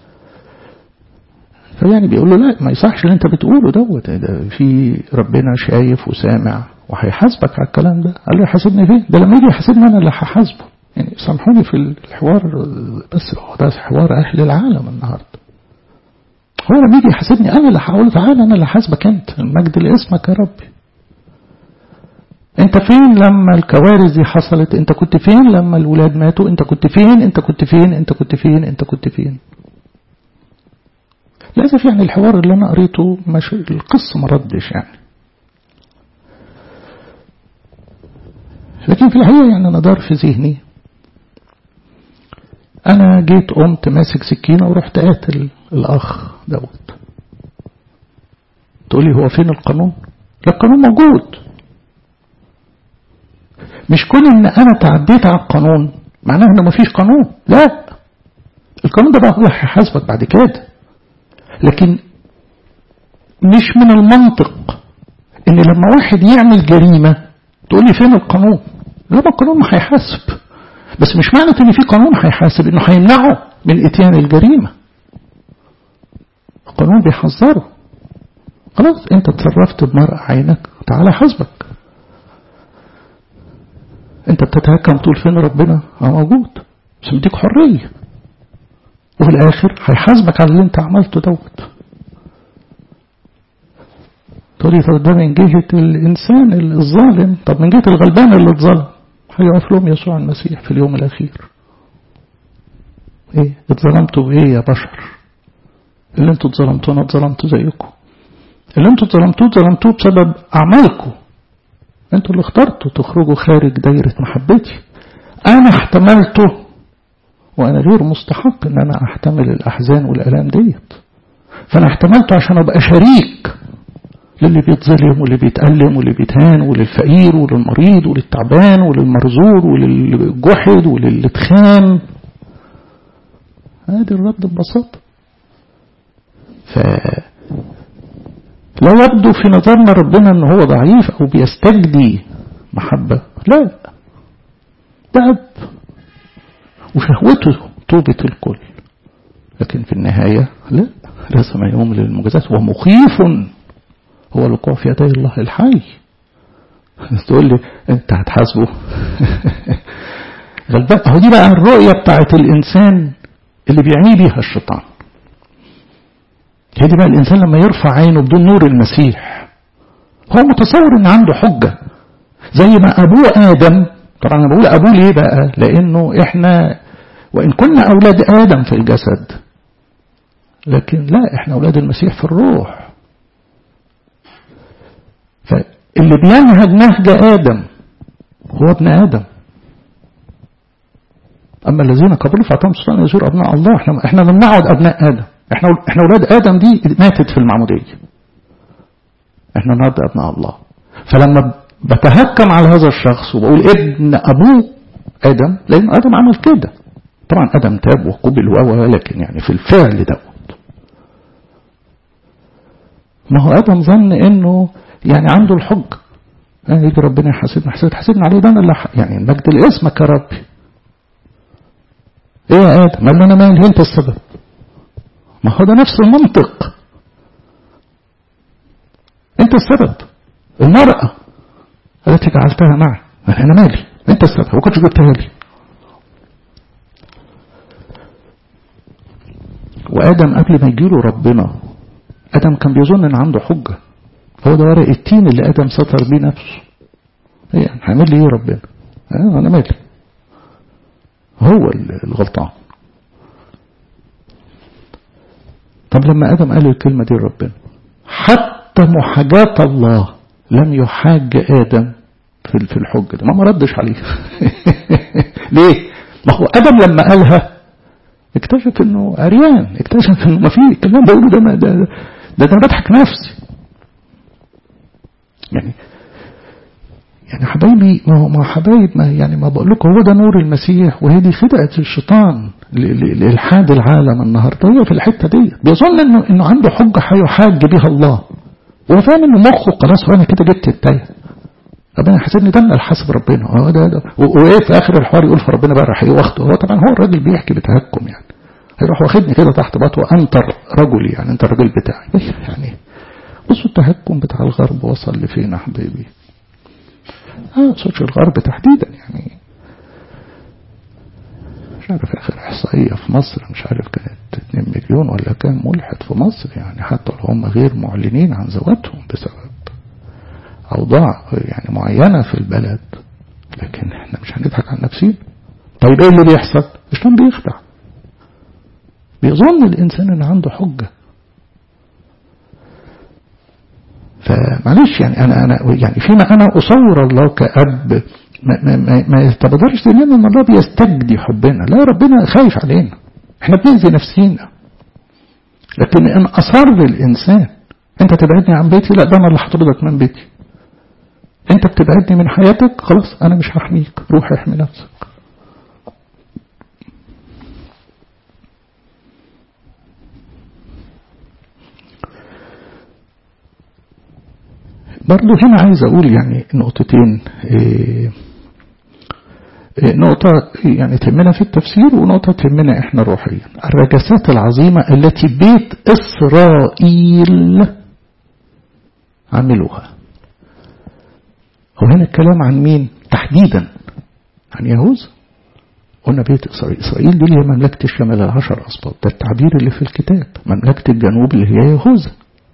فيعني بيقول له لا ما يصحش اللي انت بتقوله دوت ده في ربنا شايف وسامع وهيحاسبك على الكلام ده قال له يحاسبني فين ده لما يجي يحاسبني انا اللي هحاسبه يعني سامحوني في الحوار بس هو ده حوار اهل العالم النهارده هو لما يجي يحاسبني انا اللي هقول تعالى انا اللي حاسبك انت المجد لاسمك يا ربي انت فين لما الكوارث دي حصلت انت كنت فين لما الولاد ماتوا انت كنت فين انت كنت فين انت كنت فين انت كنت فين للأسف يعني الحوار اللي أنا قريته مش القصة ما ردش يعني لكن في الحقيقة يعني أنا دار في ذهني أنا جيت قمت ماسك سكينة ورحت قاتل الأخ دوت تقولي هو فين القانون لا القانون موجود مش كون ان انا تعديت على القانون معناه ان مفيش قانون لا القانون ده بقى هو هيحاسبك بعد كده لكن مش من المنطق ان لما واحد يعمل جريمة تقول لي فين القانون لا ما القانون ما هيحاسب بس مش معنى ان في قانون هيحاسب انه هيمنعه من اتيان الجريمة القانون بيحذره خلاص انت اتصرفت بمرأة عينك تعالى حاسبك انت بتتهكم تقول فين ربنا اه موجود بس مديك حرية وفي الاخر هيحاسبك على اللي انت عملته دوت تقولي طب ده من جهة الانسان الظالم طب من جهة الغلبان اللي اتظلم هيقف لهم يسوع المسيح في اليوم الاخير ايه اتظلمتوا بايه يا بشر اللي انتوا اتظلمتوا انا اتظلمت زيكم اللي انتوا اتظلمتوه اتظلمتوه بسبب اعمالكم انتوا اللي اخترتوا تخرجوا خارج دايرة محبتي انا احتملته وانا غير مستحق ان انا احتمل الاحزان والالام ديت فانا احتملته عشان ابقى شريك للي بيتظلم واللي بيتألم واللي بيتهان وللفقير وللمريض وللتعبان وللمرزور وللجحد وللي اتخان ادي الرد ببساطة ف لا يبدو في نظرنا ربنا ان هو ضعيف او بيستجدي محبة لا ده أب وشهوته توبة الكل لكن في النهاية لا رسم يوم للمجازات ومخيف هو الوقوع في يدي الله الحي تقول لي انت هتحاسبه غلبان اهو دي بقى الرؤية بتاعت الانسان اللي بيعني بيها الشيطان هي دي بقى الإنسان لما يرفع عينه بدون نور المسيح هو متصور إن عنده حجة زي ما أبوه آدم طبعا أنا بقول أبوه ليه بقى لأنه إحنا وإن كنا أولاد آدم في الجسد لكن لا إحنا أولاد المسيح في الروح فاللي بينهج نهج آدم هو ابن آدم أما الذين قبلوا فأعطاهم سلطان يزور أبناء الله إحنا إحنا لم نعد أبناء آدم احنا احنا اولاد ادم دي ماتت في المعموديه احنا النهارده ابناء الله فلما بتهكم على هذا الشخص وبقول ابن ابوه ادم لان ادم عمل كده طبعا ادم تاب وقبل ولكن يعني في الفعل دوت ما هو ادم ظن انه يعني عنده الحج يجي ربنا يحاسبنا حسيت حاسبنا عليه ده انا اللي يعني المجد لاسمك يا ربي ايه يا ادم قال له انا مالي انت السبب ما هو ده نفس المنطق انت السبب المرأة التي جعلتها معي انا مالي انت السبب وكنت جبتها لي وادم قبل ما يجيله ربنا ادم كان بيظن ان عنده حجة هو ده ورق التين اللي ادم ستر بيه نفسه ايه هعمل لي ايه ربنا اه انا مالي هو الغلطان طب لما ادم قال الكلمه دي لربنا حتى محاجاه الله لم يحاج ادم في في الحج ده ما ردش عليه ليه ما هو ادم لما قالها اكتشف انه عريان اكتشف انه ما في الكلام بقوله ده ده ده, ده, ده بضحك نفسي يعني يعني حبايبي ما هو ما حبايب ما يعني ما بقول لكم هو ده نور المسيح وهي دي خدعه الشيطان لالحاد العالم النهارده هي في الحته دي بيظن انه انه عنده حجه هيحاج بها الله وهو فاهم انه مخه خلاص وانا كده جبت التايه ربنا حاسبني ده اللي حاسب ربنا هو ده, ده وايه في اخر الحوار يقول فربنا بقى راح واخده هو طبعا هو الراجل بيحكي بتهكم يعني هيروح واخدني كده تحت بطوه انت رجلي يعني انت الراجل بتاعي يعني بصوا التهكم بتاع الغرب وصل لفين يا حبيبي اه صوتش الغرب تحديدا يعني مش عارف اخر احصائيه في مصر مش عارف كانت 2 مليون ولا كام ملحد في مصر يعني حتى لو هم غير معلنين عن ذواتهم بسبب أوضاع يعني معينة في البلد لكن احنا مش هنضحك عن نفسنا طيب ايه اللي بيحصل الإسلام بيخدع بيظن الإنسان إن عنده حجة فمعلش يعني أنا أنا يعني فيما أنا أصور الله كأب ما, ما, ما, ما يتبادرش ذهننا إن الله بيستجدي حبنا لا ربنا خايف علينا احنا بنأذي نفسينا لكن إن أصر الإنسان أنت تبعدني عن بيتي لا ده أنا اللي هطردك من بيتي انت بتبعدني من حياتك خلاص انا مش هحميك روح احمي نفسك برضو هنا عايز اقول يعني نقطتين إيه نقطة يعني تهمنا في التفسير ونقطة تهمنا احنا روحيا الرجسات العظيمة التي بيت اسرائيل عملوها هو هنا الكلام عن مين تحديدا عن يهوذا قلنا بيت إسرائيل إسرائيل دي اللي هي مملكة الشمال العشر أسباط ده التعبير اللي في الكتاب مملكة الجنوب اللي هي يهوذا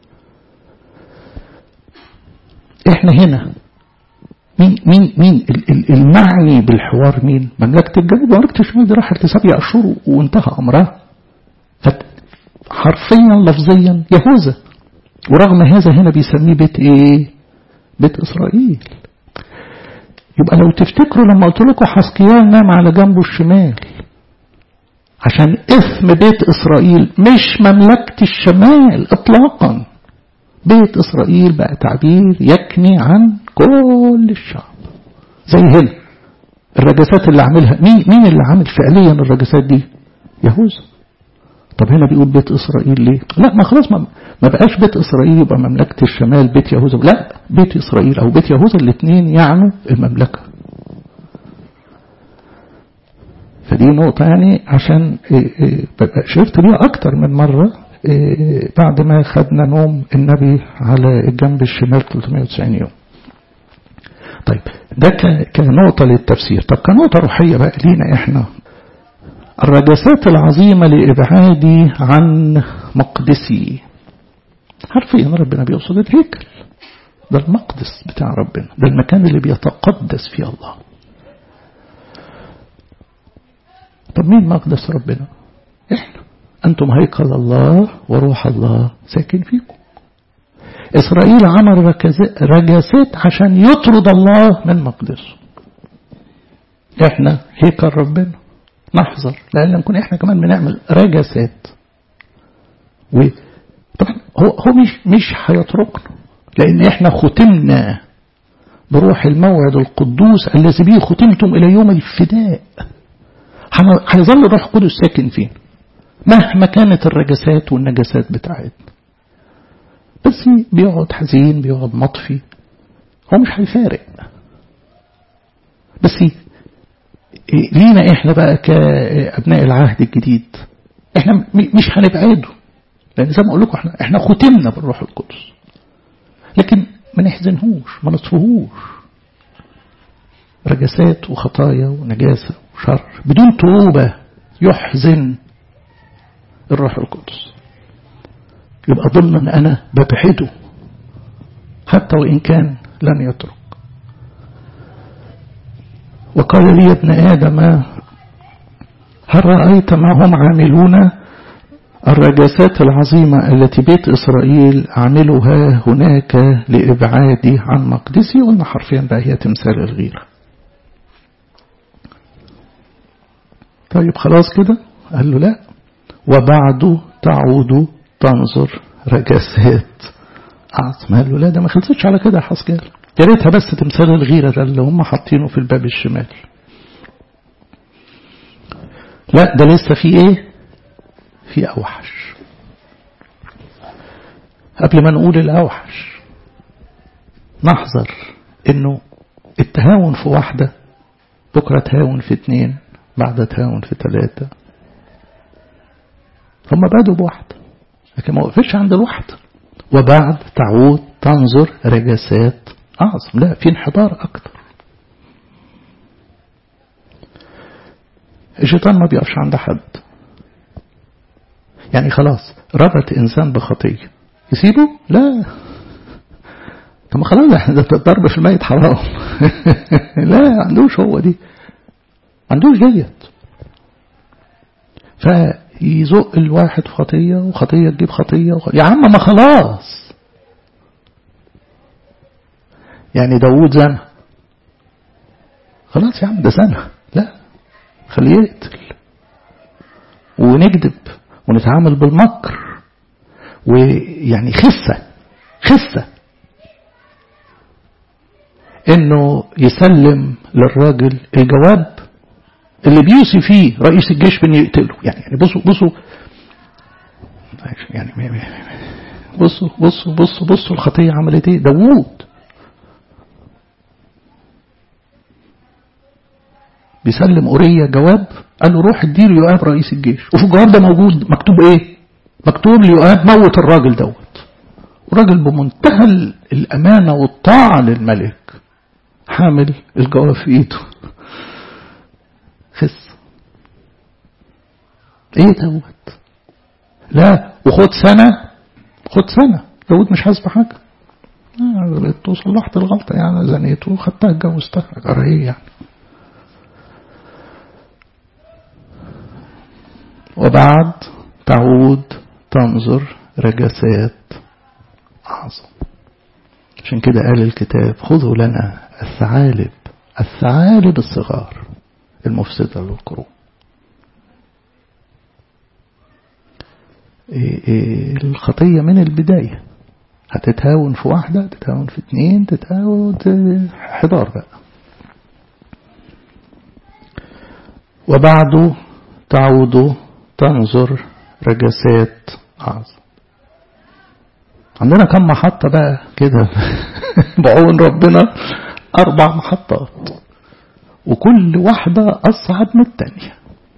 احنا هنا مين مين مين المعني بالحوار مين مملكة الجنوب مملكة الشمال دي راحت لسبع أشهر وانتهى أمرها حرفيا لفظيا يهوذا ورغم هذا هنا بيسميه بيت ايه بيت إسرائيل يبقى لو تفتكروا لما قلت لكم حسقيال نام على جنبه الشمال عشان اسم بيت إسرائيل مش مملكة الشمال إطلاقا بيت إسرائيل بقى تعبير يكني عن كل الشعب زي هنا الرجسات اللي عاملها مين مين اللي عامل فعليا الرجسات دي يهوذا طب هنا بيقول بيت إسرائيل ليه لا ما خلاص ما, ما بقاش بيت إسرائيل يبقى مملكة الشمال بيت يهوذا لا بيت إسرائيل أو بيت يهوذا الاثنين يعنوا المملكة فدي نقطة يعني عشان شرفت ليها أكتر من مرة بعد ما خدنا نوم النبي على الجنب الشمال 390 يوم طيب ده كنقطة للتفسير طب كنقطة روحية بقى لينا احنا الرجسات العظيمة لإبعادي عن مقدسي حرفيا ربنا بيقصد الهيكل ده المقدس بتاع ربنا ده المكان اللي بيتقدس فيه الله طب مين مقدس ربنا احنا أنتم هيكل الله وروح الله ساكن فيكم إسرائيل عمل رجاسات عشان يطرد الله من مقدسه احنا هيكل ربنا نحذر لأن نكون احنا كمان بنعمل رجاسات وطبعا هو هو مش مش هيتركنا لأن احنا ختمنا بروح الموعد القدوس الذي به ختمتم إلى يوم الفداء هيظل الروح القدس ساكن فينا مهما كانت الرجسات والنجسات بتاعتنا بس بيقعد حزين بيقعد مطفي هو مش هيفارق بس لينا احنا بقى كابناء العهد الجديد احنا مش هنبعده لان زي ما اقول لكم احنا احنا ختمنا بالروح القدس لكن ما نحزنهوش ما نطفهوش رجسات وخطايا ونجاسه وشر بدون توبه يحزن الروح القدس يبقى ضمن أنا ببعده حتى وإن كان لن يترك وقال لي يا ابن آدم هل رأيت ما هم عاملون الرجاسات العظيمة التي بيت إسرائيل عملها هناك لإبعادي عن مقدسي قلنا حرفيا بقى هي تمثال الغيرة طيب خلاص كده قال له لا وبعد تعود تنظر رجاسات أعظم قال له لا ده ما خلصتش على كده يا حسكال يا ريتها بس تمثال الغيرة ده اللي هم حاطينه في الباب الشمال لا ده لسه في ايه في أوحش قبل ما نقول الأوحش نحذر انه التهاون في واحدة بكرة تهاون في اتنين بعد تهاون في ثلاثة هم بدوا بواحدة لكن ما وقفتش عند الواحدة وبعد تعود تنظر رجسات أعظم لا في انحدار أكتر الشيطان ما بيقفش عند حد يعني خلاص ربط إنسان بخطية يسيبه لا طب ما خلاص ده الضرب في الميت حرام لا عندوش هو دي عندوش ديت فيزق الواحد في خطية وخطية تجيب خطية وخطية. يا عم ما خلاص يعني داوود زنى خلاص يا عم ده زنى لا خليه يقتل ونكذب ونتعامل بالمكر ويعني خسة خسة انه يسلم للراجل الجواب اللي بيوصي فيه رئيس الجيش بان يقتله يعني يعني بصوا بصوا يعني بصوا بصوا بصوا بصوا الخطية عملت ايه داوود بيسلم أورية جواب قال له روح اديله يؤاب رئيس الجيش وفي الجواب ده موجود مكتوب ايه مكتوب ليؤاب موت الراجل دوت وراجل بمنتهى الأمانة والطاعة للملك حامل الجواب في ايده خس ايه دوت لا وخد سنة خد سنة داود مش حاسس بحاجة آه صلحت الغلطة يعني زنيت وخدتها اتجوزتها أرى ايه يعني وبعد تعود تنظر رجسات أعظم عشان كده قال الكتاب خذوا لنا الثعالب الثعالب الصغار المفسدة للقرون إيه إيه الخطية من البداية هتتهاون في واحدة تتهاون في اتنين تتهاون حضار بقى وبعد تعود تنظر رجسات أعظم عندنا كم محطة بقى كده بعون ربنا أربع محطات وكل واحدة أصعب من التانية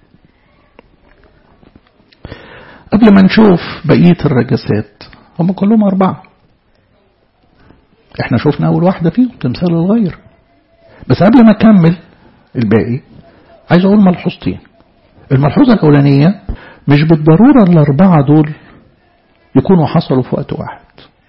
قبل ما نشوف بقية الرجسات هم كلهم أربعة احنا شفنا أول واحدة فيهم تمثال الغير بس قبل ما أكمل الباقي عايز أقول ملحوظتين الملحوظة الأولانية مش بالضرورة الأربعة دول يكونوا حصلوا في وقت واحد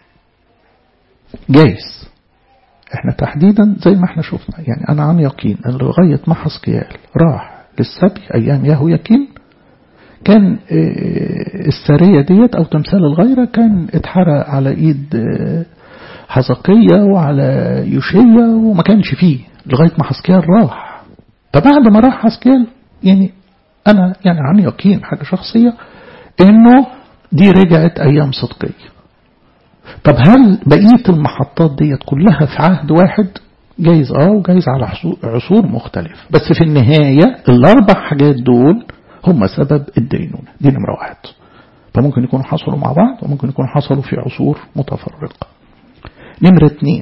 جايز احنا تحديدا زي ما احنا شفنا يعني انا عن يقين ان لغاية ما حسقيال راح للسبي ايام ياهو يكين كان السرية ديت او تمثال الغيرة كان اتحرق على ايد حزقية وعلى يوشية وما كانش فيه لغاية ما حسقيال راح فبعد ما راح حسقيال يعني انا يعني عن يقين حاجة شخصية انه دي رجعت ايام صدقية طب هل بقية المحطات ديت كلها في عهد واحد جايز اه وجايز على عصور مختلفة بس في النهاية الاربع حاجات دول هم سبب الدينونة دي نمرة واحد فممكن يكونوا حصلوا مع بعض وممكن يكونوا حصلوا في عصور متفرقة نمرة اتنين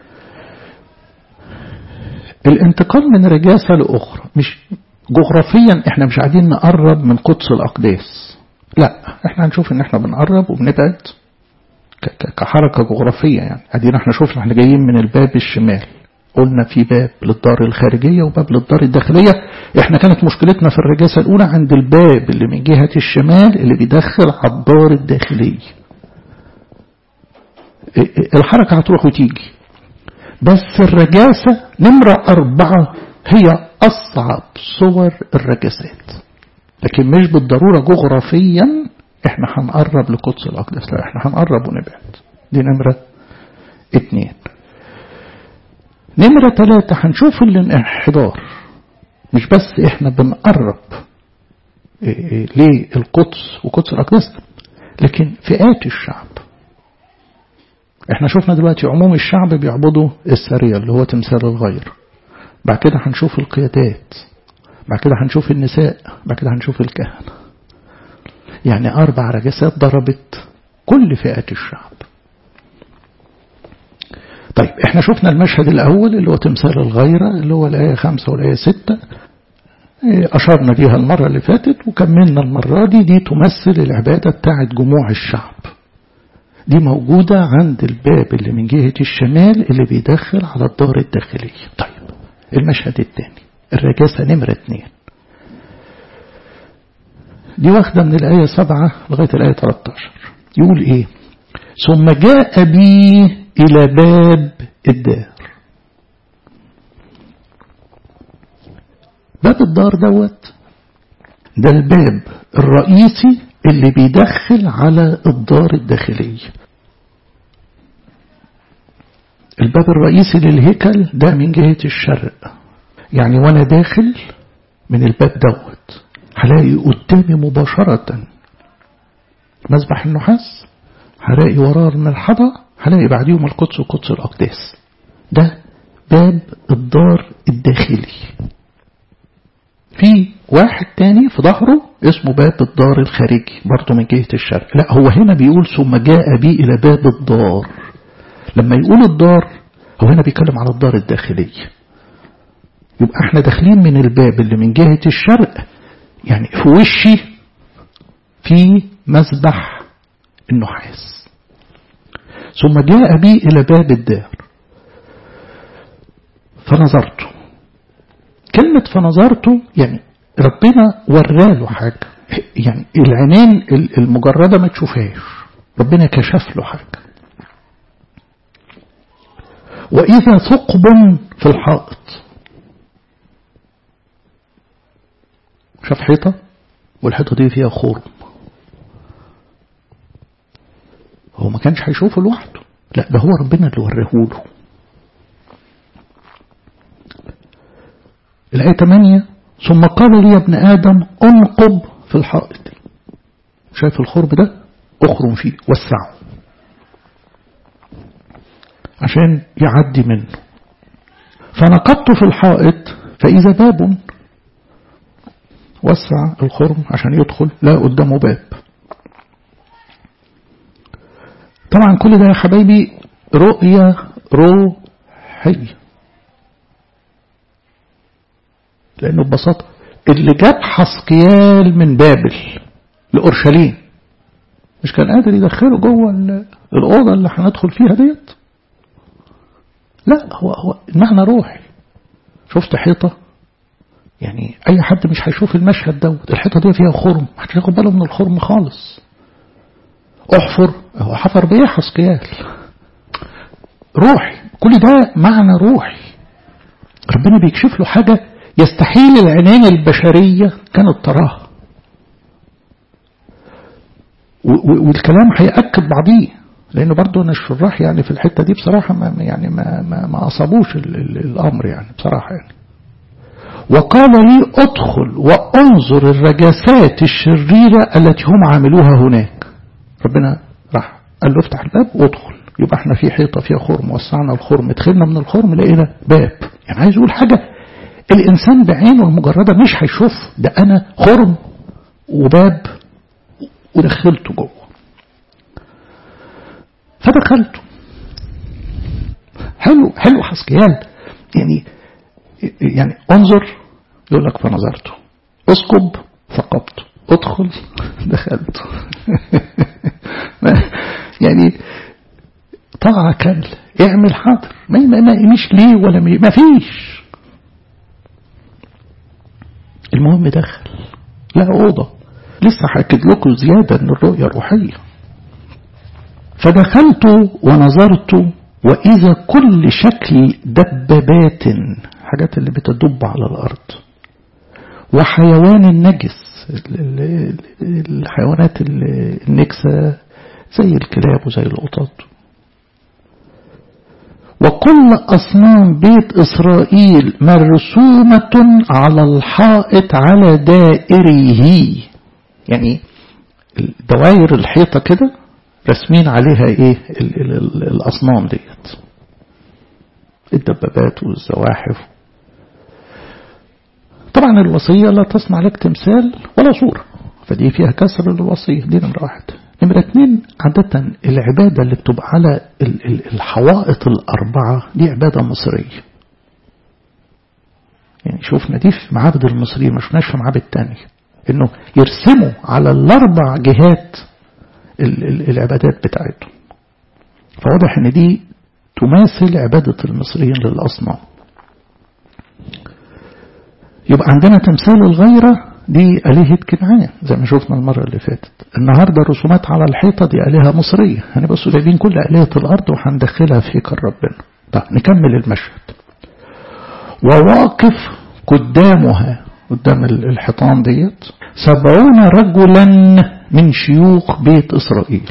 الانتقال من رجاسة لأخرى مش جغرافيا احنا مش قاعدين نقرب من قدس الأقداس لا احنا هنشوف ان احنا بنقرب وبنبعد كحركة جغرافية يعني ادينا احنا شفنا احنا جايين من الباب الشمال قلنا في باب للدار الخارجية وباب للدار الداخلية احنا كانت مشكلتنا في الرجاسة الاولى عند الباب اللي من جهة الشمال اللي بيدخل على الدار الداخلية الحركة هتروح وتيجي بس الرجاسة نمرة أربعة هي أصعب صور الرجسات لكن مش بالضرورة جغرافيا احنا هنقرب لقدس الأقدس لا احنا هنقرب ونبعد دي نمرة اتنين نمرة ثلاثة هنشوف الانحدار مش بس احنا بنقرب للقدس وقدس الأقدس لكن فئات الشعب احنا شفنا دلوقتي عموم الشعب بيعبدوا السرية اللي هو تمثال الغير بعد كده هنشوف القيادات بعد كده هنشوف النساء بعد كده هنشوف الكهنة يعني أربع رجسات ضربت كل فئات الشعب طيب احنا شفنا المشهد الأول اللي هو تمثال الغيرة اللي هو الآية خمسة والآية ستة أشرنا ليها المرة اللي فاتت وكملنا المرة دي دي تمثل العبادة بتاعت جموع الشعب دي موجودة عند الباب اللي من جهة الشمال اللي بيدخل على الدار الداخلية طيب المشهد الثاني الرجاسة نمرة اتنين دي واخدة من الآية سبعة لغاية الآية 13 يقول إيه ثم جاء بي إلى باب الدار باب الدار دوت ده الباب الرئيسي اللي بيدخل على الدار الداخلية الباب الرئيسي للهيكل ده من جهة الشرق يعني وانا داخل من الباب دوت هلاقي قدامي مباشرة مذبح النحاس هلاقي وراه الملحضة هلاقي بعديهم القدس وقدس الأقداس ده باب الدار الداخلي في واحد تاني في ظهره اسمه باب الدار الخارجي برضه من جهة الشرق لا هو هنا بيقول ثم جاء بي إلى باب الدار لما يقول الدار هو هنا بيتكلم على الدار الداخلية يبقى احنا داخلين من الباب اللي من جهة الشرق يعني في وشي في مذبح النحاس ثم جاء بي إلى باب الدار فنظرته كلمة فنظرته يعني ربنا وراله حاجة يعني العينين المجردة ما تشوفهاش ربنا كشف له حاجة وإذا ثقب في الحائط شاف حيطة والحيطة دي فيها خرم هو ما كانش هيشوفه لوحده لا ده هو ربنا اللي وريهوله الآية 8 ثم قال لي يا ابن آدم انقب في الحائط شايف الخرب ده اخرم فيه وسعه عشان يعدي منه فنقضت في الحائط فإذا باب وسع الخرم عشان يدخل لا قدامه باب طبعا كل ده يا حبايبي رؤية روحية لأنه ببساطة اللي جاب حسقيال من بابل لأورشليم مش كان قادر يدخله جوه الأوضة اللي هندخل فيها ديت لا هو هو المعنى روحي شفت حيطة يعني أي حد مش هيشوف المشهد دوت الحيطة دي فيها خرم محدش ياخد باله من الخرم خالص احفر هو حفر بإيه حسقيال روحي كل ده معنى روحي ربنا بيكشف له حاجة يستحيل العينين البشرية كانت تراها والكلام هيأكد بعضيه لأنه برضه أنا الشراح يعني في الحتة دي بصراحة ما يعني ما ما, ما أصابوش ال ال الأمر يعني بصراحة يعني وقال لي ادخل وانظر الرجاسات الشريرة التي هم عاملوها هناك ربنا راح قال له افتح الباب وادخل يبقى احنا في حيطة فيها خرم وسعنا الخرم دخلنا من الخرم لقينا باب يعني عايز يقول حاجة الإنسان بعينه المجردة مش هيشوف ده أنا خرم وباب ودخلته جوه فدخلته حلو حلو حسكيال يعني يعني انظر يقول لك فنظرته اسكب ثقبته ادخل دخلت يعني طاعة كاملة اعمل حاضر ما ما مش ليه ولا ما فيش المهم دخل لا أوضة لسه حكيت لكم زيادة من الرؤية الروحية فدخلت ونظرت وإذا كل شكل دبابات الحاجات اللي بتدب على الأرض وحيوان النجس الحيوانات النكسة زي الكلاب وزي القطط وكل أصنام بيت إسرائيل مرسومة على الحائط على دائره يعني دوائر الحيطة كده رسمين عليها ايه ال ال ال الأصنام ديت الدبابات والزواحف طبعا الوصية لا تصنع لك تمثال ولا صورة فدي فيها كسر للوصية دي نمرة واحد نمرة اتنين عادة العبادة اللي بتبقى على الحوائط الأربعة دي عبادة مصرية يعني شوفنا دي في معابد المصريين ما شفناش في معابد تانية انه يرسموا على الاربع جهات العبادات بتاعتهم فواضح ان دي تماثل عبادة المصريين للأصنام يبقى عندنا تمثال الغيرة دي آلهة كنعان زي ما شفنا المرة اللي فاتت النهاردة الرسومات على الحيطة دي آلهة مصرية هنبقى جايبين كل آلهة الأرض وهندخلها في هيكل ربنا طيب نكمل المشهد وواقف قدامها قدام الحيطان ديت سبعون رجلا من شيوخ بيت إسرائيل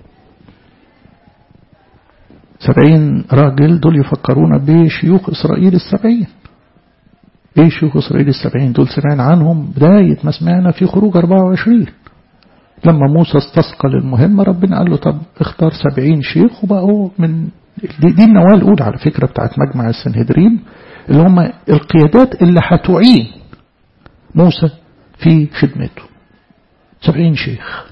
سبعين راجل دول يفكرونا بشيوخ إسرائيل السبعين ايه شيوخ إسرائيل السبعين دول سمعنا عنهم بداية ما سمعنا في خروج 24 لما موسى استثقل المهمة ربنا قال له طب اختار سبعين شيخ وبقوا من دي, دي النواة الأولى على فكرة بتاعت مجمع السنهدرين اللي هم القيادات اللي هتعين موسى في خدمته سبعين شيخ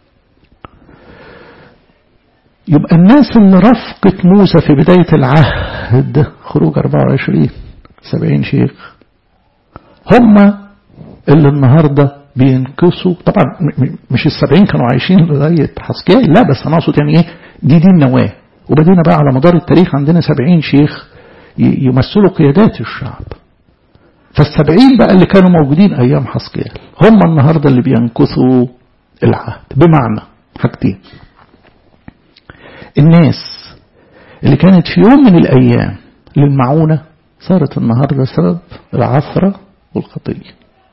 يبقى الناس اللي رفقت موسى في بداية العهد خروج 24 سبعين شيخ هم اللي النهاردة بينقصوا طبعا مش السبعين كانوا عايشين لغاية حسكية لا بس أنا أقصد يعني إيه دي دي النواة وبدينا بقى على مدار التاريخ عندنا سبعين شيخ يمثلوا قيادات الشعب فالسبعين بقى اللي كانوا موجودين أيام حسكيال هم النهاردة اللي بينقصوا العهد بمعنى حاجتين الناس اللي كانت في يوم من الأيام للمعونة صارت النهاردة سبب العثرة والخطية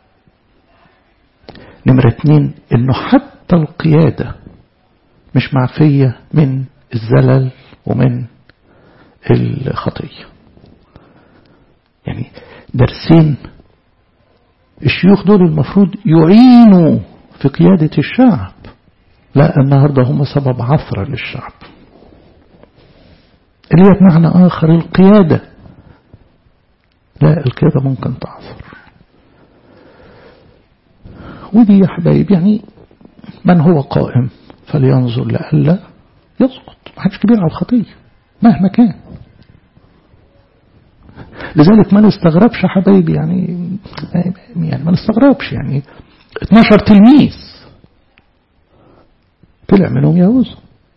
نمرة اتنين انه حتى القيادة مش معفية من الزلل ومن الخطية يعني درسين الشيوخ دول المفروض يعينوا في قيادة الشعب لا النهاردة هم سبب عثرة للشعب اللي هي بمعنى آخر القيادة لا القيادة ممكن تعثر ودي يا حبايب يعني من هو قائم فلينظر لألا يسقط ما حدش كبير على الخطية مهما كان لذلك ما نستغربش يا حبايبي يعني يعني ما نستغربش يعني 12 تلميذ طلع منهم يهوذا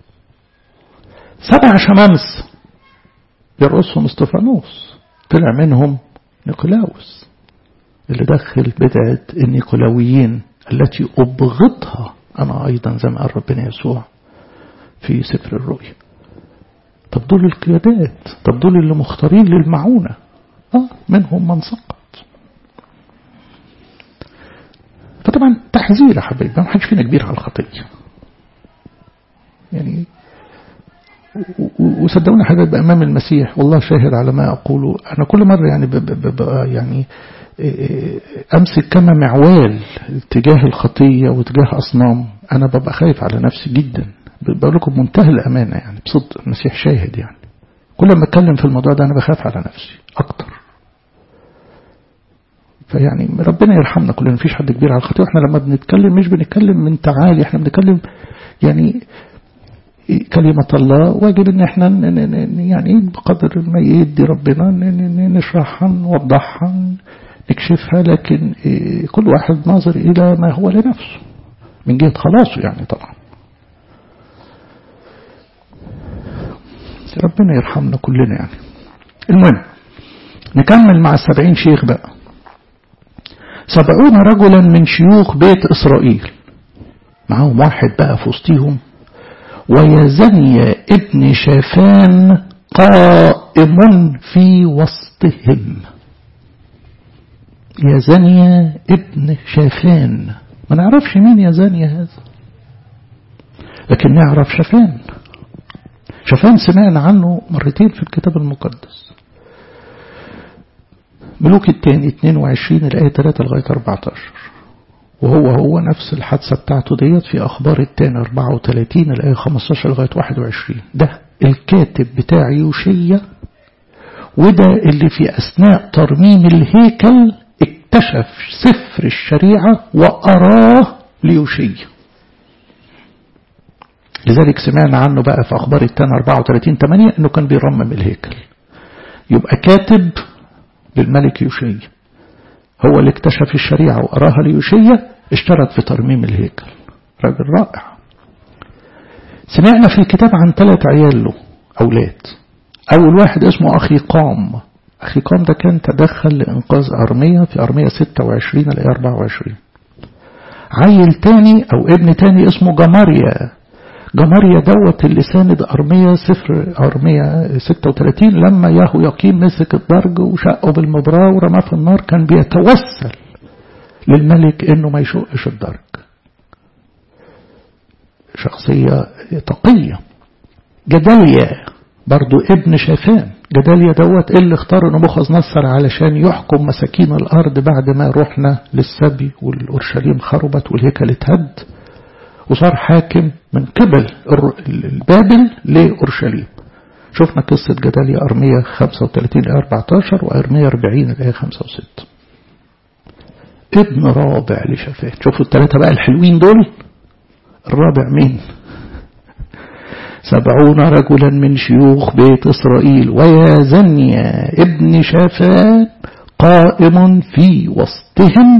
سبع شمامس يرقصهم استفانوس طلع منهم نيقولاوس اللي دخل بدعة النيقولاويين التي أبغضها أنا أيضا زي ما قال ربنا يسوع في سفر الرؤيا طب دول القيادات طب دول اللي مختارين للمعونة آه منهم من سقط فطبعا تحذير يا حبيبي ما حدش فينا كبير على الخطية يعني وصدقوني حبيب أمام المسيح والله شاهد على ما أقوله أنا كل مرة يعني ببقى يعني أمسك كما معوال تجاه الخطية وتجاه أصنام أنا ببقى خايف على نفسي جدا بقول لكم منتهى الأمانة يعني بصدق المسيح شاهد يعني كل ما أتكلم في الموضوع ده أنا بخاف على نفسي أكتر فيعني ربنا يرحمنا كلنا مفيش حد كبير على الخطية واحنا لما بنتكلم مش بنتكلم من تعالي احنا بنتكلم يعني كلمة الله واجب ان احنا يعني بقدر ما يدي ربنا نشرحها نوضحها نكشفها لكن كل واحد ناظر الى ما هو لنفسه من جهة خلاصه يعني طبعا ربنا يرحمنا كلنا يعني المهم نكمل مع السبعين شيخ بقى سبعون رجلا من شيوخ بيت إسرائيل معاهم واحد بقى في وسطيهم ويزني ابن شافان قائم في وسطهم يزنيا ابن شافان ما نعرفش مين يزنيا هذا لكن نعرف شافان شافان سمعنا عنه مرتين في الكتاب المقدس ملوك الثاني 22 الآية 3 لغاية 14 وهو هو نفس الحادثة بتاعته ديت في أخبار الثاني 34 الآية 15 لغاية 21 ده الكاتب بتاع يوشية وده اللي في أثناء ترميم الهيكل اكتشف سفر الشريعة وأراه ليوشية لذلك سمعنا عنه بقى في أخبار التانى 34 8 أنه كان بيرمم الهيكل يبقى كاتب للملك يوشية هو اللي اكتشف الشريعة وأراها ليوشية اشترك في ترميم الهيكل راجل رائع سمعنا في الكتاب عن ثلاث عيال له أولاد أول واحد اسمه أخي قام أخي قام ده كان تدخل لإنقاذ أرمية في أرمية 26 الآية 24 عيل تاني أو ابن تاني اسمه جماريا جماريا دوت اللي ساند أرمية صفر أرمية 36 لما ياهو يقيم مسك الدرج وشقه بالمبراة ورماه في النار كان بيتوسل للملك انه ما يشقش الدرج شخصية تقية جداليا برضو ابن شافان جداليا دوت اللي اختار نبوخذ نصر علشان يحكم مساكين الأرض بعد ما رحنا للسبي والأورشليم خربت والهيكل اتهد وصار حاكم من قبل البابل لأورشليم شفنا قصة جداليا أرمية 35 إلى 14 وأرمية 40 إلى 5 و6 ابن رابع لشافان شوفوا الثلاثة بقى الحلوين دول الرابع مين سبعون رجلا من شيوخ بيت إسرائيل ويازنيا ابن شافان قائم في وسطهم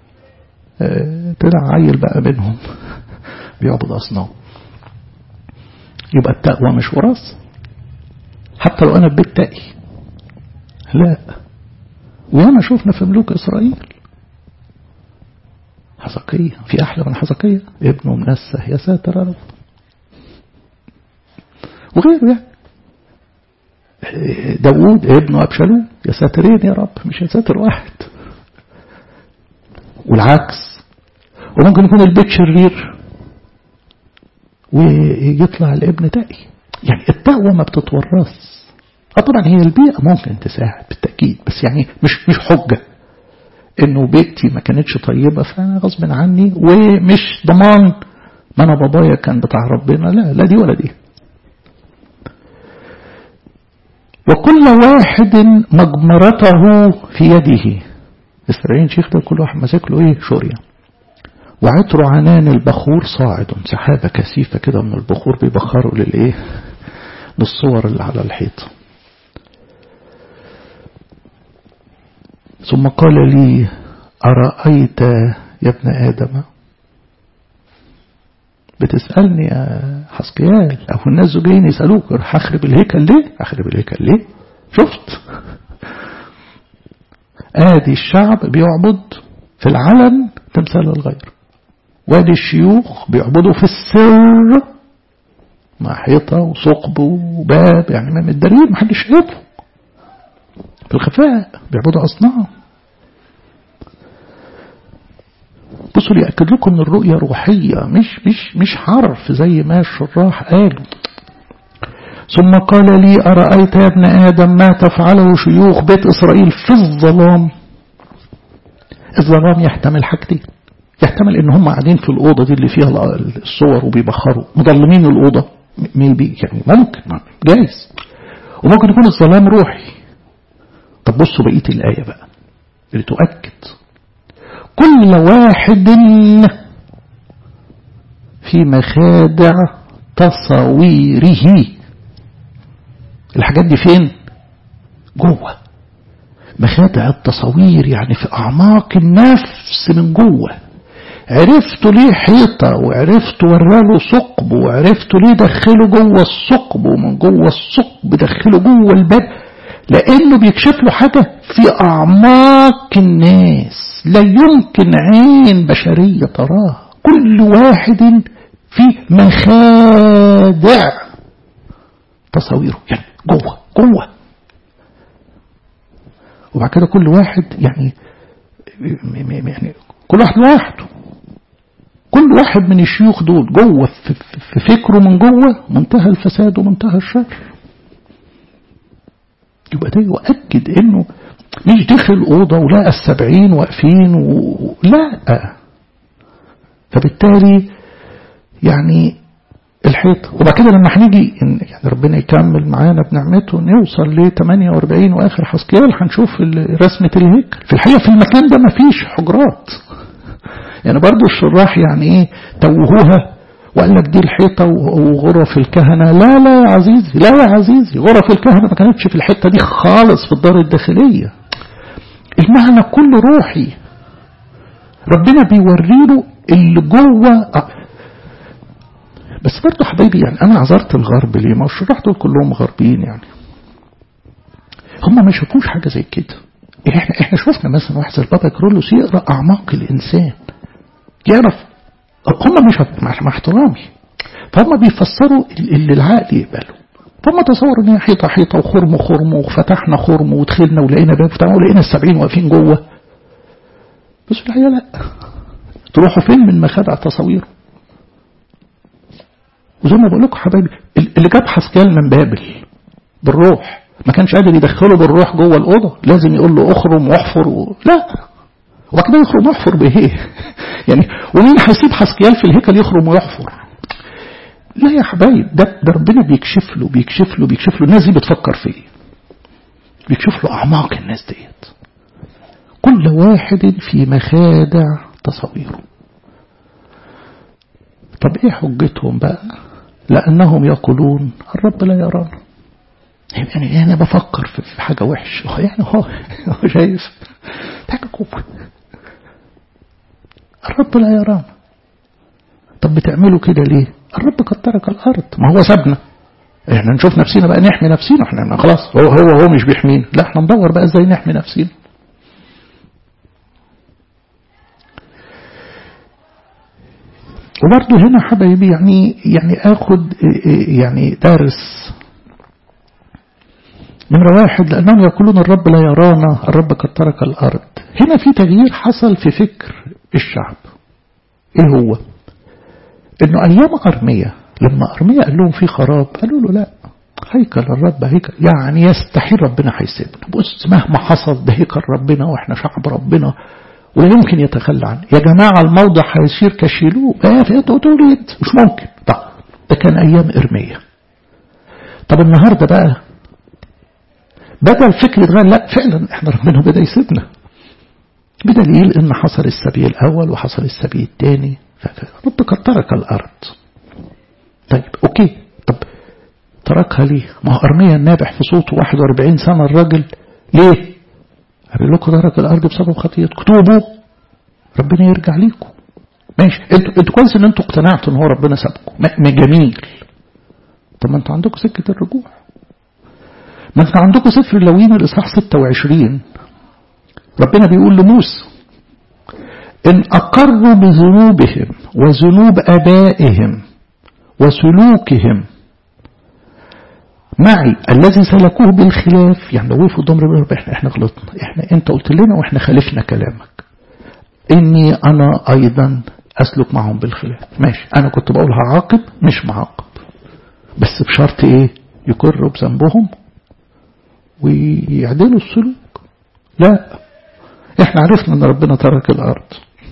طلع عيل بقى منهم بيعبد أصنام يبقى التقوى مش وراثة حتى لو أنا في بيت تقي لا وياما شفنا في ملوك إسرائيل حزقية في أحلى من حزقية ابنه منسه يا ساتر يا رب وغيره يعني داوود ابنه أبشالوم يا ساترين يا رب مش يا ساتر واحد والعكس وممكن يكون البيت شرير ويطلع الابن تقي يعني التقوى ما بتتورث اه طبعا هي البيئة ممكن تساعد بالتأكيد بس يعني مش مش حجة انه بيئتي ما كانتش طيبة فانا غصب عني ومش ضمان ما انا بابايا كان بتاع ربنا لا لا دي ولا دي وكل واحد مجمرته في يده السبعين شيخ ده كل واحد ماسك له ايه شورية وعطر عنان البخور صاعد سحابة كثيفة كده من البخور بيبخروا للايه للصور اللي على الحيط ثم قال لي أرأيت يا ابن آدم بتسألني يا حسقيال أو الناس جايين يسألوك هخرب الهيكل ليه هخرب الهيكل ليه شفت آدي الشعب بيعبد في العلن تمثال الغير وادي الشيوخ بيعبدوا في السر مع حيطة وثقب وباب يعني ما متدارين محدش شايفهم في الخفاء بيعبدوا أصنام بصوا ليأكد لكم ان الرؤية روحية مش مش مش حرف زي ما الشراح قالوا ثم قال لي أرأيت يا ابن آدم ما تفعله شيوخ بيت إسرائيل في الظلام الظلام يحتمل حاجتين يحتمل ان هم قاعدين في الأوضة دي اللي فيها الصور وبيبخروا مظلمين الأوضة ميبي يعني ممكن جايز وممكن يكون الظلام روحي طب بصوا بقية الآية بقى اللي تؤكد كل واحد في مخادع تصويره الحاجات دي فين جوه مخادع التصوير يعني في أعماق النفس من جوه عرفتوا ليه حيطة وعرفتوا وراله ثقب وعرفتوا ليه دخلوا جوه الثقب ومن جوه الثقب دخلوا جوه الباب لأنه بيكشف له حاجة في أعماق الناس لا يمكن عين بشرية تراها كل واحد في مخادع تصويره يعني جوه جوه وبعد كده كل واحد يعني يعني كل واحد لوحده كل واحد من الشيوخ دول جوه في فكره من جوه منتهى الفساد ومنتهى الشر يبقى ده يؤكد انه مش دخل اوضه ولقى السبعين واقفين و... لا فبالتالي يعني الحيط وبعد كده لما هنيجي يعني ربنا يكمل معانا بنعمته نوصل ل 48 واخر حسكيال هنشوف رسمه الهيكل في الحقيقه في المكان ده ما فيش حجرات يعني برضو الشراح يعني ايه توهوها وقال لك دي الحيطة وغرف الكهنة لا لا يا عزيزي لا يا عزيزي غرف الكهنة ما كانتش في الحتة دي خالص في الدار الداخلية المعنى كله روحي ربنا بيوريله اللي جوه بس برضه حبايبي يعني انا عذرت الغرب ليه ما الشراح دول كلهم غربيين يعني هم ما شافوش حاجه زي كده احنا احنا شفنا مثلا واحد زي البابا كرولوس يقرا اعماق الانسان يعرف هم مش مع احترامي فهم بيفسروا اللي العقل يقبله فهم تصوروا ان هي حيطه حيطه وخرم خرم وفتحنا خرم ودخلنا ولقينا باب فتحنا ولقينا السبعين واقفين جوه بس في الحقيقه لا تروحوا فين من مخادع تصاويره وزي ما بقول لكم حبايبي اللي جاب حسكال من بابل بالروح ما كانش قادر يدخله بالروح جوه الاوضه لازم يقول له اخرم واحفر و... لا وبعد كده يخرم ويحفر بايه يعني ومين هيسيب حسكيال في الهيكل يخرم ويحفر لا يا حبايب ده, ده ربنا بيكشف له بيكشف له بيكشف له الناس دي بتفكر في ايه بيكشف له اعماق الناس ديت كل واحد في مخادع تصويره طب ايه حجتهم بقى لانهم يقولون الرب لا يرانا يعني انا بفكر في حاجه وحشه يعني هو هو شايف حاجه كفر الرب لا يرانا طب بتعملوا كده ليه الرب قد ترك الارض ما هو سابنا احنا نشوف نفسنا بقى نحمي نفسينا احنا خلاص هو هو هو مش بيحمينا لا احنا ندور بقى ازاي نحمي نفسينا وبرضه هنا حبايبي يعني يعني اخد يعني درس نمرة واحد لأنهم يقولون الرب لا يرانا الرب قد ترك الأرض هنا في تغيير حصل في فكر الشعب ايه هو انه ايام ارمية لما ارمية قال لهم في خراب قالوا له لا هيكل الرب هيكل يعني يستحيل ربنا هيسيبنا بص مهما حصل ده هيكل ربنا واحنا شعب ربنا ولا يمكن يتخلى عنه يا جماعة الموضع هيصير كشيلوه بقى في توليد مش ممكن طب ده كان أيام إرمية طب النهاردة بقى بدأ الفكر يتغير لا فعلا احنا ربنا بدأ يسيبنا بدليل ان حصل السبي الأول وحصل السبي الثاني رب قد ترك الأرض طيب أوكي طب تركها ليه ما هو أرميا النابح في صوته 41 سنة الراجل ليه قال لكم ترك الارض بسبب خطيئتكم توبوا ربنا يرجع ليكم ماشي انتوا انتوا كويس ان انتوا اقتنعتوا ان هو ربنا سابكم ما جميل طب ما انتوا عندكم سكه الرجوع ما انتوا عندكم سفر اللوين الاصحاح 26 ربنا بيقول لموسى ان اقروا بذنوبهم وذنوب ابائهم وسلوكهم معي الذي سلكوه بالخلاف يعني لو وقفوا قدام ربنا احنا احنا غلطنا احنا انت قلت لنا واحنا خالفنا كلامك اني انا ايضا اسلك معهم بالخلاف ماشي انا كنت بقول هعاقب مش معاقب بس بشرط ايه يقروا بذنبهم ويعدلوا السلوك لا احنا عرفنا ان ربنا ترك الارض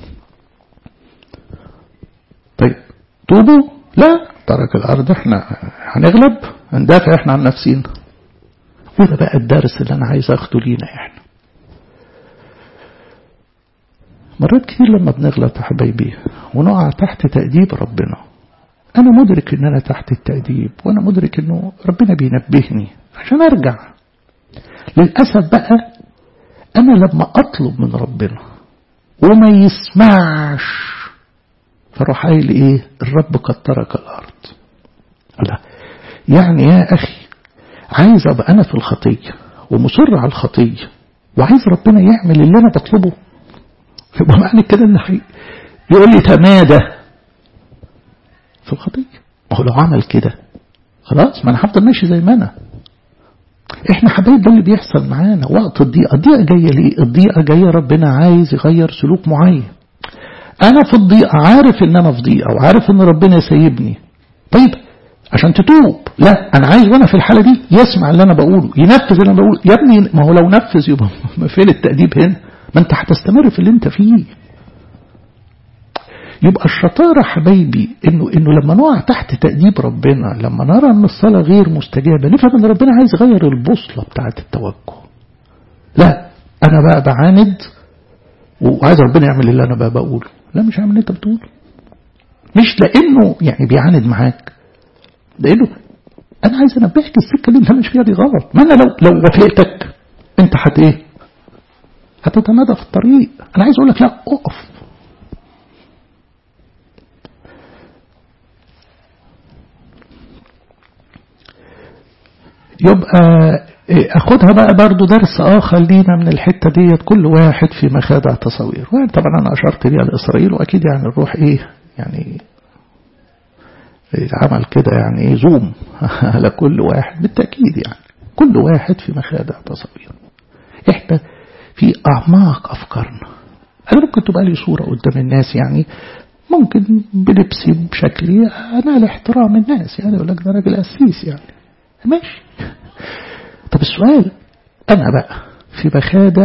طيب توبوا لا ترك الارض احنا هنغلب هندافع احنا عن نفسينا وده بقى الدرس اللي انا عايز اخده لينا احنا مرات كتير لما بنغلط يا حبايبي ونقع تحت تأديب ربنا أنا مدرك إن أنا تحت التأديب وأنا مدرك إنه ربنا بينبهني عشان أرجع للأسف بقى أنا لما أطلب من ربنا وما يسمعش فراح قايل إيه الرب قد ترك الأرض لا يعني يا أخي عايز أبقى أنا في الخطية ومصر على الخطية وعايز ربنا يعمل اللي أنا بطلبه يبقى معنى كده إن حي... يقول لي تمادى في الخطية ما هو لو عمل كده خلاص ما أنا هفضل ماشي زي ما أنا احنا حبايب ده اللي بيحصل معانا وقت الضيقة الضيقة جاية ليه الضيقة جاية ربنا عايز يغير سلوك معين انا في الضيقة عارف ان انا في ضيقة وعارف ان ربنا سايبني طيب عشان تتوب لا انا عايز وانا في الحالة دي يسمع اللي انا بقوله ينفذ اللي انا بقوله يا ابني ما هو لو نفذ يبقى فين التأديب هنا ما انت هتستمر في اللي انت فيه يبقى الشطارة حبايبي انه انه لما نقع تحت تأديب ربنا لما نرى ان الصلاة غير مستجابة نفهم ان ربنا عايز يغير البوصلة بتاعة التوجه لا انا بقى بعاند وعايز ربنا يعمل اللي انا بقى بقوله لا مش هعمل اللي انت بتقوله مش لانه يعني بيعاند معاك لانه انا عايز انبهك السكه اللي انت مش فيها دي غلط ما انا لو لو وافقتك انت هت ايه هتتمادى في الطريق انا عايز اقول لك لا اقف يبقى اخدها بقى برضو درس اخر لينا من الحته ديت كل واحد في مخادع تصوير طبعا انا اشرت ليها لاسرائيل واكيد يعني نروح ايه يعني عمل كده يعني ايه زوم على كل واحد بالتاكيد يعني كل واحد في مخادع تصوير احنا في اعماق افكارنا انا ممكن تبقى لي صوره قدام الناس يعني ممكن بلبسي بشكلي انال احترام الناس يعني يقول لك ده راجل قسيس يعني ماشي طب السؤال أنا بقى في مخادع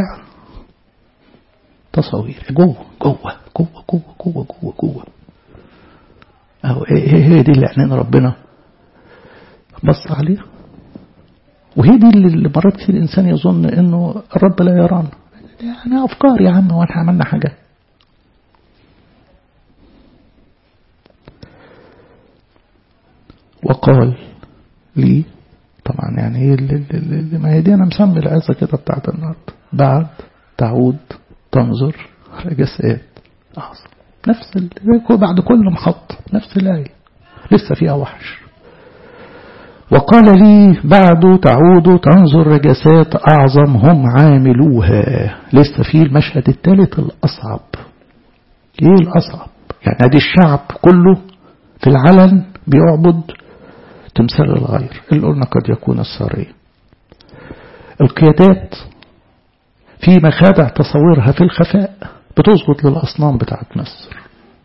تصوير جوه جوه جوه جوه جوه جوه جوه أهو هي دي اللي عينين ربنا بص عليها وهي دي اللي مرات كتير الإنسان يظن إنه الرب لا يرانا يعني أفكار يا عم وإحنا عملنا حاجة وقال لي طبعا يعني ايه اللي ما هي دي انا مسمي العزه كده بتاعت النهارده بعد تعود تنظر رجسات اعظم نفس بعد كل محط نفس الايه لسه فيها وحش وقال لي بعد تعود تنظر رجسات أعظم هم عاملوها لسه في المشهد الثالث الأصعب إيه الأصعب يعني ادي الشعب كله في العلن بيعبد تمثال الغير اللي قلنا قد يكون السارية القيادات في مخادع تصورها في الخفاء بتسقط للأصنام بتاعت مصر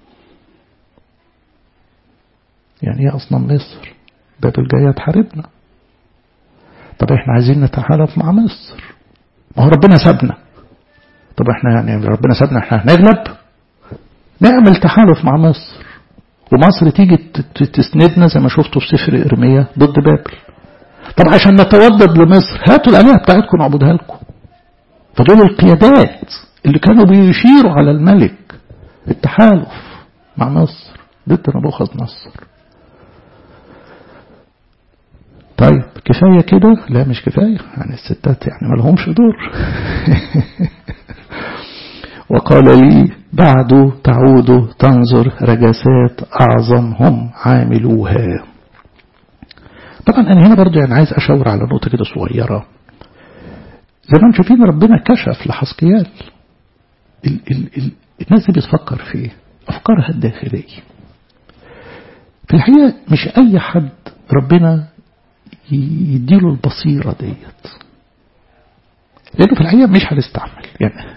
يعني ايه أصنام مصر بابل جاية تحاربنا طب احنا عايزين نتحالف مع مصر ما هو ربنا سابنا طب احنا يعني ربنا سابنا احنا هنغلب نعمل تحالف مع مصر ومصر تيجي تسندنا زي ما شفتوا في سفر إرميا ضد بابل طب عشان نتودد لمصر هاتوا الآلهة بتاعتكم نعبدها لكم فدول القيادات اللي كانوا بيشيروا على الملك التحالف مع مصر ضد نبوخذ نصر طيب كفاية كده لا مش كفاية يعني الستات يعني ما لهمش دور وقال لي بعد تعود تنظر رجسات أعظم هم عاملوها طبعا أنا هنا برضو يعني عايز أشاور على نقطة كده صغيرة زي ما انتم شايفين ربنا كشف لحسقيال ال ال ال الناس دي بتفكر في ايه أفكارها الداخلية في الحقيقة مش أي حد ربنا يديله البصيرة ديت لأنه في الحقيقة مش هنستعمل يعني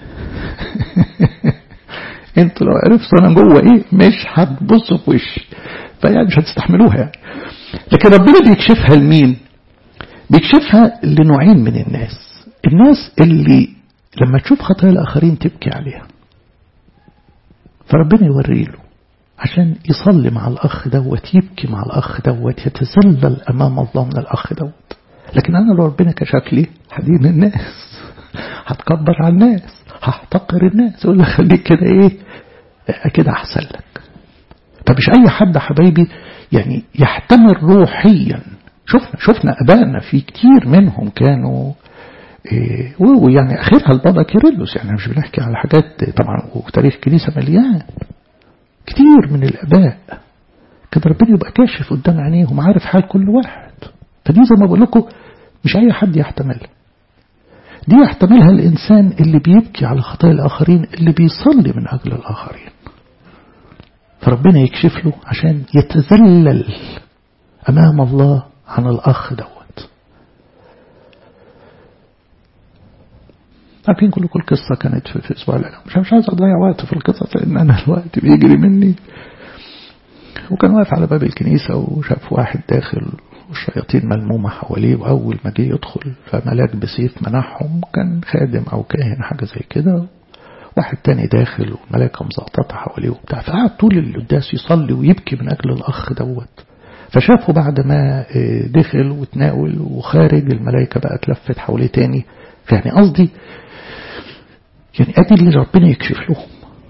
انتوا لو عرفتوا انا جوه ايه مش هتبصوا في وشي فيعني مش هتستحملوها يعني لكن ربنا بيكشفها لمين بيكشفها لنوعين من الناس الناس اللي لما تشوف خطايا الاخرين تبكي عليها فربنا يوري له عشان يصلي مع الاخ دوت يبكي مع الاخ دوت يتذلل امام الله من الاخ دوت لكن انا لو ربنا كشف لي هدين الناس هتكبر على الناس هحتقر الناس يقول لك خليك كده ايه كده احسن لك فمش اي حد حبايبي يعني يحتمل روحيا شفنا شفنا ابائنا في كتير منهم كانوا إيه ويعني اخرها البابا كيرلس يعني مش بنحكي على حاجات طبعا وتاريخ الكنيسه مليان كتير من الاباء كده ربنا يبقى كاشف قدام عينيهم عارف حال كل واحد فدي زي ما بقول لكم مش اي حد يحتملها دي يحتملها الإنسان اللي بيبكي على خطايا الآخرين اللي بيصلي من أجل الآخرين فربنا يكشف له عشان يتذلل أمام الله عن الأخ دوت عارفين كل كل قصة كانت في, في أسبوع الألم مش مش عايز أضيع وقت في القصص لأن أنا الوقت بيجري مني وكان واقف على باب الكنيسة وشاف واحد داخل والشياطين ملمومة حواليه وأول ما جه يدخل فملاك بسيف منعهم كان خادم أو كاهن حاجة زي كده واحد تاني داخل والملائكة مزقططة حواليه وبتاع فقعد طول القداس يصلي ويبكي من أجل الأخ دوت فشافه بعد ما دخل وتناول وخارج الملائكة بقى اتلفت حواليه تاني فيعني قصدي يعني أدي اللي ربنا يكشف لهم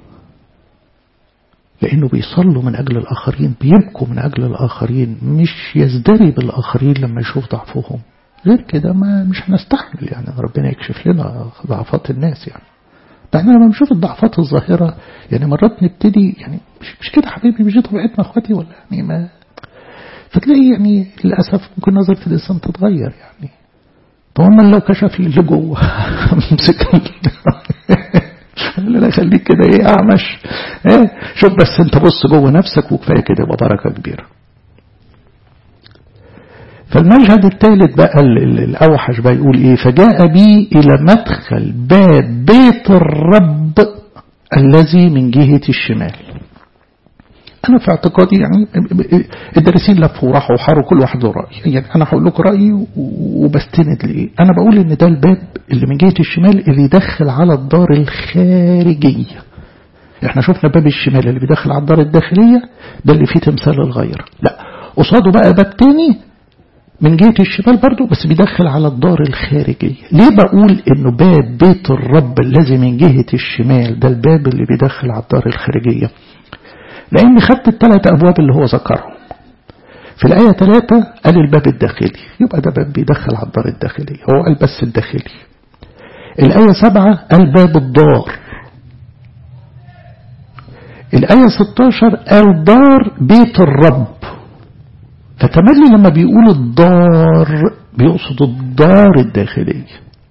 لأنه بيصلوا من أجل الآخرين بيبكوا من أجل الآخرين مش يزدري بالآخرين لما يشوف ضعفهم غير كده ما مش هنستحمل يعني ربنا يكشف لنا ضعفات الناس يعني احنا لما بنشوف الضعفات الظاهرة يعني مرات نبتدي يعني مش, مش كده حبيبي مش دي طبيعتنا اخواتي ولا يعني ما فتلاقي يعني للأسف ممكن نظرة الإنسان تتغير يعني طب ما لو كشف لي اللي جوه امسك لا خليك كده ايه اعمش ايه شوف بس انت بص جوه نفسك وكفايه كده يبقى بركه كبيره فالمشهد الثالث بقى الأوحش بقى يقول إيه فجاء بي إلى مدخل باب بيت الرب الذي من جهة الشمال أنا في اعتقادي يعني الدارسين لفوا وراحوا وحاروا كل واحد له رأي يعني أنا هقول لكم رأيي وبستند لإيه أنا بقول إن ده الباب اللي من جهة الشمال اللي يدخل على الدار الخارجية احنا شفنا باب الشمال اللي بيدخل على الدار الداخلية ده اللي فيه تمثال الغير لا قصاده بقى باب تاني من جهة الشمال برضو بس بيدخل على الدار الخارجية ليه بقول انه باب بيت الرب الذي من جهة الشمال ده الباب اللي بيدخل على الدار الخارجية لان خدت الثلاث ابواب اللي هو ذكرهم في الآية ثلاثة قال الباب الداخلي يبقى ده باب بيدخل على الدار الداخلية هو قال بس الداخلي الآية سبعة قال باب الدار الآية 16 قال دار بيت الرب فتملي لما بيقول الدار بيقصد الدار الداخلية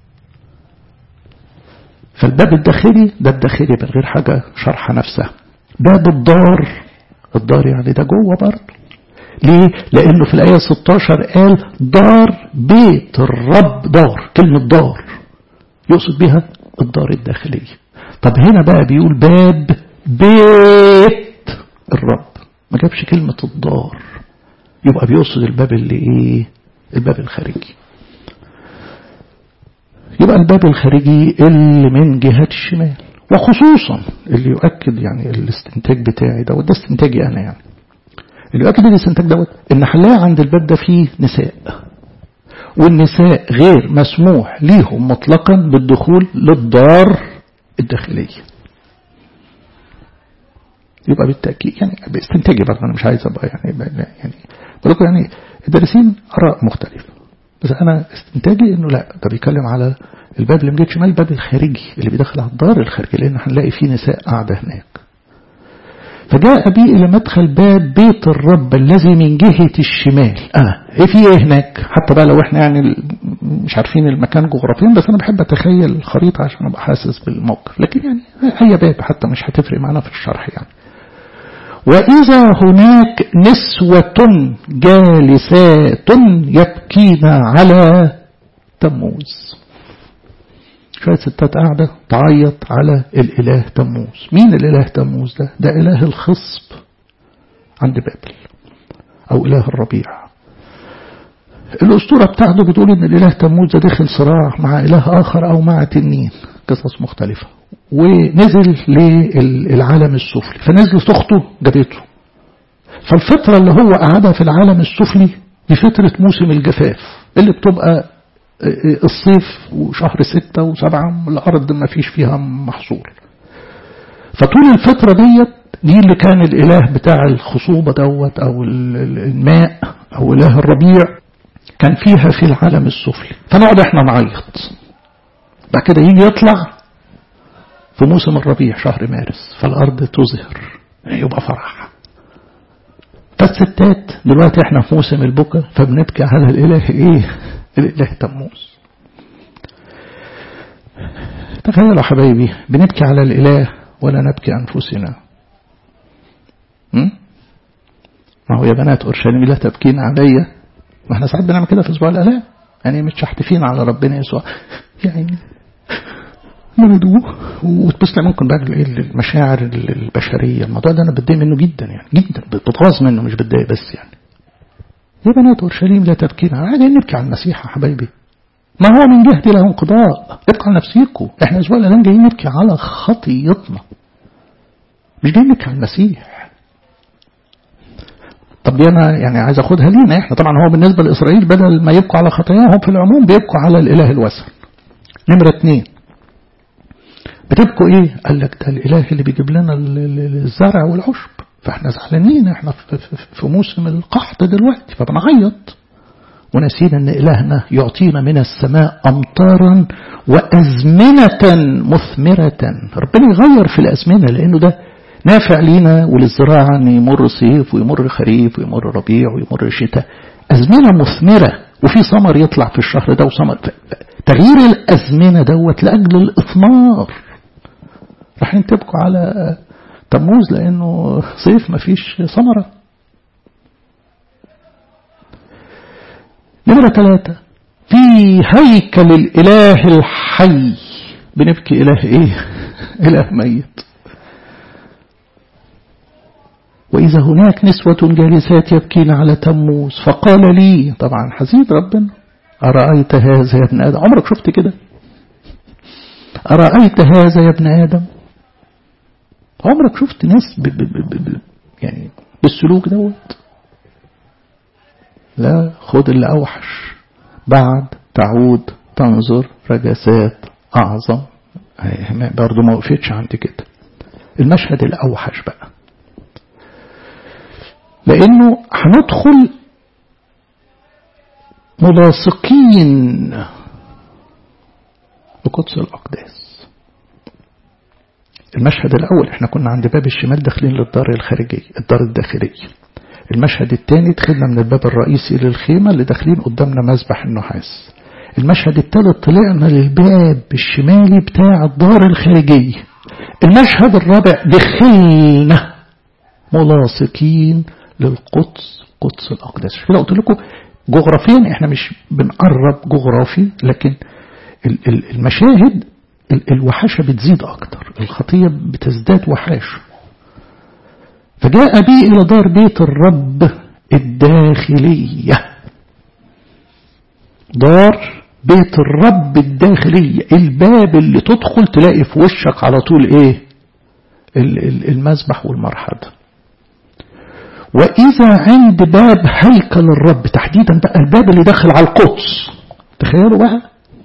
فالباب الداخلي ده الداخلي من غير حاجة شرح نفسها باب الدار الدار يعني ده جوه برضه ليه؟ لأنه في الآية 16 قال دار بيت الرب دار كلمة دار يقصد بها الدار الداخلية طب هنا بقى بيقول باب بيت الرب ما جابش كلمة الدار يبقى بيقصد الباب اللي ايه الباب الخارجي يبقى الباب الخارجي اللي من جهة الشمال وخصوصا اللي يؤكد يعني الاستنتاج بتاعي دوت ده استنتاجي انا يعني اللي يؤكد الاستنتاج دوت ان هنلاقي عند الباب ده فيه نساء والنساء غير مسموح ليهم مطلقا بالدخول للدار الداخليه يبقى بالتأكيد يعني باستنتاجي برضه أنا مش عايز أبقى يعني يعني بقول لكم يعني الدارسين آراء مختلفة بس أنا استنتاجي إنه لا ده بيتكلم على الباب اللي من شمال الباب الخارجي اللي بيدخل على الدار الخارجي لأن هنلاقي فيه نساء قاعدة هناك فجاء بي إلى مدخل باب بيت الرب الذي من جهة الشمال آه إيه في إيه هناك حتى بقى لو إحنا يعني مش عارفين المكان جغرافيا بس أنا بحب أتخيل الخريطة عشان أبقى حاسس بالموقف لكن يعني أي باب حتى مش هتفرق معنا في الشرح يعني وإذا هناك نسوة جالسات يبكين على تموز شوية ستات قاعدة تعيط على الإله تموز مين الإله تموز ده ده إله الخصب عند بابل أو إله الربيع الأسطورة بتاعته بتقول إن الإله تموز ده دخل صراع مع إله آخر أو مع تنين قصص مختلفة ونزل للعالم السفلي فنزلت أخته جابته فالفترة اللي هو قعدها في العالم السفلي دي فترة موسم الجفاف اللي بتبقى الصيف وشهر ستة وسبعة الأرض ما فيش فيها محصول فطول الفترة ديت دي اللي كان الإله بتاع الخصوبة دوت أو الماء أو إله الربيع كان فيها في العالم السفلي فنقعد احنا نعيط بعد كده يجي يطلع في موسم الربيع شهر مارس فالأرض تزهر يبقى فرح فالستات دلوقتي احنا في موسم البكا فبنبكي على الإله ايه الإله تموز تخيلوا حبايبي بنبكي على الإله ولا نبكي أنفسنا ما هو يا بنات أورشليم لا تبكين عليا ما احنا ساعات بنعمل كده في أسبوع الآلام يعني مش شحتفين على ربنا يسوع يعني مرضوه وتبص ممكن بقى المشاعر البشرية الموضوع ده أنا بتضايق منه جدا يعني جدا بتغاظ منه مش بتضايق بس يعني يا بنات أورشليم لا تبكينا عادي نبكي على المسيح يا حبايبي ما هو من جهتي له انقضاء ابقى على نفسيكم احنا الاسبوع اللي جايين نبكي على خطيتنا مش جايين نبكي على المسيح طب دي انا يعني عايز اخدها لينا احنا طبعا هو بالنسبه لاسرائيل بدل ما يبكوا على خطاياهم في العموم بيبكوا على الاله الوثن نمره اثنين بتبكوا ايه؟ قال لك ده الاله اللي بيجيب لنا الزرع والعشب فاحنا زعلانين احنا في موسم القحط دلوقتي فبنعيط ونسينا ان الهنا يعطينا من السماء امطارا وازمنه مثمره ربنا يغير في الازمنه لانه ده نافع لينا وللزراعه ان يمر صيف ويمر خريف ويمر ربيع ويمر شتاء ازمنه مثمره وفي ثمر يطلع في الشهر ده وثمر تغيير الازمنه دوت لاجل الاثمار رايحين تبكوا على تموز لانه صيف مفيش ثمره نمرة ثلاثة في هيكل الإله الحي بنبكي إله إيه إله ميت وإذا هناك نسوة جالسات يبكين على تموز فقال لي طبعا حسيد ربنا أرأيت هذا يا ابن آدم عمرك شفت كده أرأيت هذا يا ابن آدم عمرك شفت ناس ب ب ب ب يعني بالسلوك دوت لا خد اللي أوحش بعد تعود تنظر رجسات أعظم برضو ما وقفتش عند كده المشهد الأوحش بقى لأنه هندخل ملاصقين بقدس الأقداس المشهد الأول احنا كنا عند باب الشمال داخلين للدار الخارجية الدار الداخلية المشهد الثاني دخلنا من الباب الرئيسي للخيمة اللي داخلين قدامنا مذبح النحاس المشهد الثالث طلعنا للباب الشمالي بتاع الدار الخارجية المشهد الرابع دخلنا ملاصقين للقدس قدس الأقداس كده قلت لكم جغرافيا احنا مش بنقرب جغرافي لكن المشاهد الوحشة بتزيد أكتر الخطية بتزداد وحاشة فجاء بي إلى دار بيت الرب الداخلية دار بيت الرب الداخلية الباب اللي تدخل تلاقي في وشك على طول ايه المذبح والمرحض وإذا عند باب هيكل الرب تحديدا بقى الباب اللي داخل على القدس تخيلوا بقى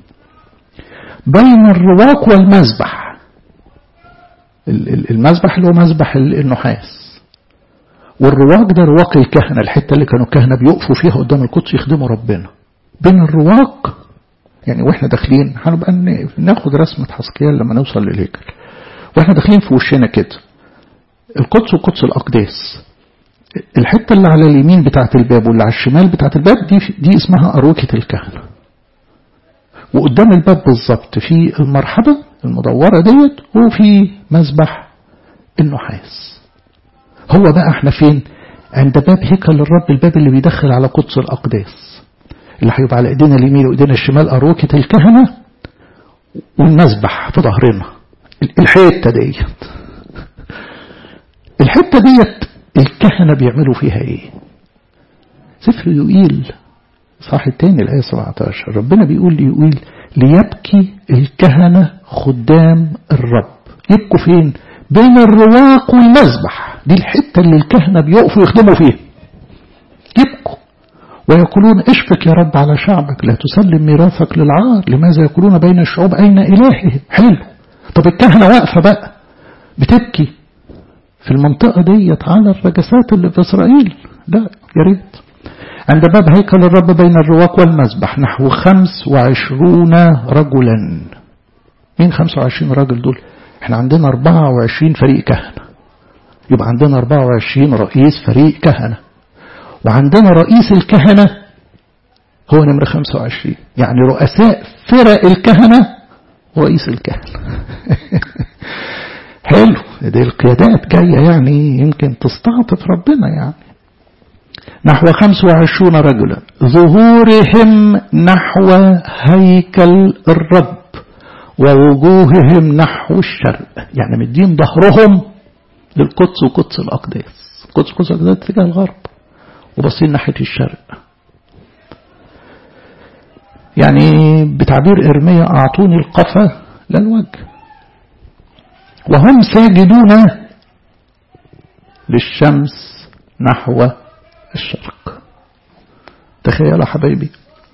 بين الرواق والمذبح المذبح اللي هو مذبح النحاس والرواق ده رواق الكهنة الحتة اللي كانوا الكهنة بيقفوا فيها قدام القدس يخدموا ربنا بين الرواق يعني واحنا داخلين هنبقى ناخد رسمة حسقيال لما نوصل للهيكل واحنا داخلين في وشنا كده القدس وقدس الأقداس الحتة اللي على اليمين بتاعت الباب واللي على الشمال بتاعت الباب دي دي اسمها أروكة الكهنة وقدام الباب بالظبط في المرحبة المدورة ديت وفي مذبح النحاس هو بقى احنا فين عند باب هيكل الرب الباب اللي بيدخل على قدس الأقداس اللي هيبقى على ايدينا اليمين وايدينا الشمال أروكة الكهنة والمذبح في ظهرنا الحتة ديت الحتة ديت الكهنة بيعملوا فيها ايه سفر يقيل صح التاني الآية 17 ربنا بيقول ليقيل ليبكي الكهنة خدام الرب يبكوا فين بين الرواق والمذبح دي الحتة اللي الكهنة بيقفوا يخدموا فيها يبكوا ويقولون اشفق يا رب على شعبك لا تسلم ميراثك للعار لماذا يقولون بين الشعوب أين إلههم حلو طب الكهنة واقفة بقى بتبكي في المنطقة ديت على الرجسات اللي في إسرائيل لا يا ريت عند باب هيكل الرب بين الرواق والمذبح نحو خمس وعشرون رجلا مين خمس وعشرين راجل دول احنا عندنا اربعة وعشرين فريق كهنة يبقى عندنا اربعة وعشرين رئيس فريق كهنة وعندنا رئيس الكهنة هو نمرة خمسة وعشرين يعني رؤساء فرق الكهنة ورئيس الكهنة حلو دي القيادات جاية يعني يمكن تستعطف ربنا يعني نحو خمس وعشرون رجلا ظهورهم نحو هيكل الرب ووجوههم نحو الشرق يعني مدين ظهرهم للقدس وقدس الأقداس قدس قدس الأقداس اتجاه الغرب وبصين ناحية الشرق يعني بتعبير إرمية أعطوني القفا للوجه وهم ساجدون للشمس نحو الشرق تخيلوا حبايبي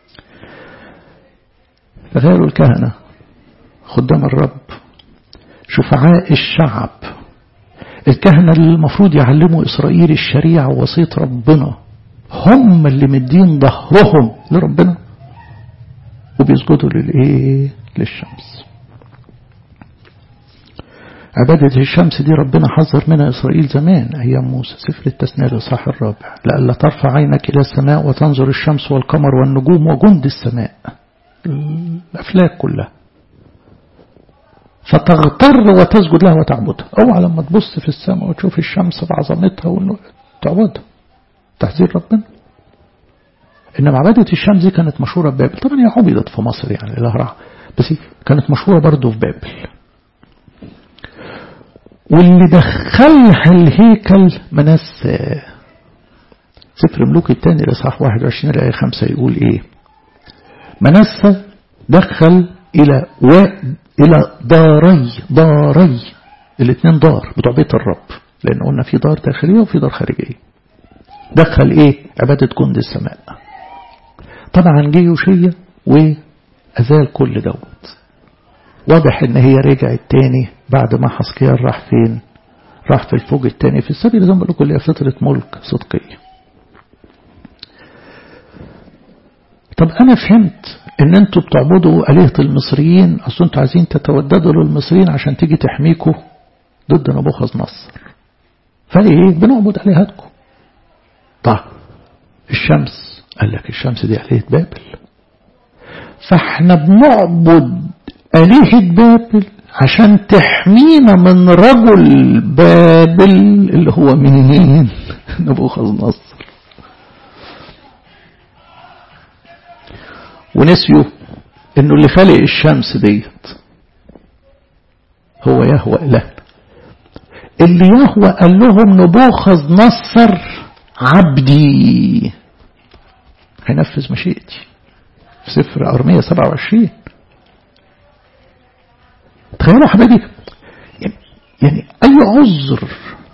تخيلوا الكهنة خدام الرب شفعاء الشعب الكهنة اللي المفروض يعلموا إسرائيل الشريعة ووصية ربنا هم اللي مدين ظهرهم لربنا وبيسجدوا للإيه للشمس عبادة الشمس دي ربنا حذر منها إسرائيل زمان أيام موسى سفر التثنية الإصحاح الرابع لألا ترفع عينك إلى السماء وتنظر الشمس والقمر والنجوم وجند السماء الأفلاك كلها فتغتر وتسجد لها وتعبدها اوعى لما تبص في السماء وتشوف الشمس بعظمتها تعبدها تحذير ربنا إنما عبادة الشمس دي كانت مشهورة في بابل طبعا هي عبدت في مصر يعني الأهرع بس كانت مشهورة برضه في بابل واللي دخلها الهيكل منسى سفر ملوك الثاني الإصحاح 21 الآية 5 يقول إيه منسى دخل إلى و... إلى داري داري الاثنين دار بتوع بيت الرب لأن قلنا في دار داخلية وفي دار خارجية دخل إيه عبادة جند السماء طبعا جه يوشيا وأزال كل دوت واضح ان هي رجعت تاني بعد ما حسكيال راح فين راح في الفوج التاني في السبيل زي ما بقول لكم فترة ملك صدقية طب انا فهمت ان انتوا بتعبدوا آلهة المصريين اصل انتوا عايزين تتوددوا للمصريين عشان تيجي تحميكوا ضد نبوخذ نصر فايه بنعبد آلهتكم طب الشمس قال لك الشمس دي آلهة بابل فاحنا بنعبد آلهة بابل عشان تحمينا من رجل بابل اللي هو مين نبوخذ نصر ونسيوا انه اللي خلق الشمس ديت هو يهوى إله اللي يهوى قال لهم نبوخذ نصر عبدي هينفذ مشيئتي في سفر أرمية 27 تخيلوا حبايبي يعني أي عذر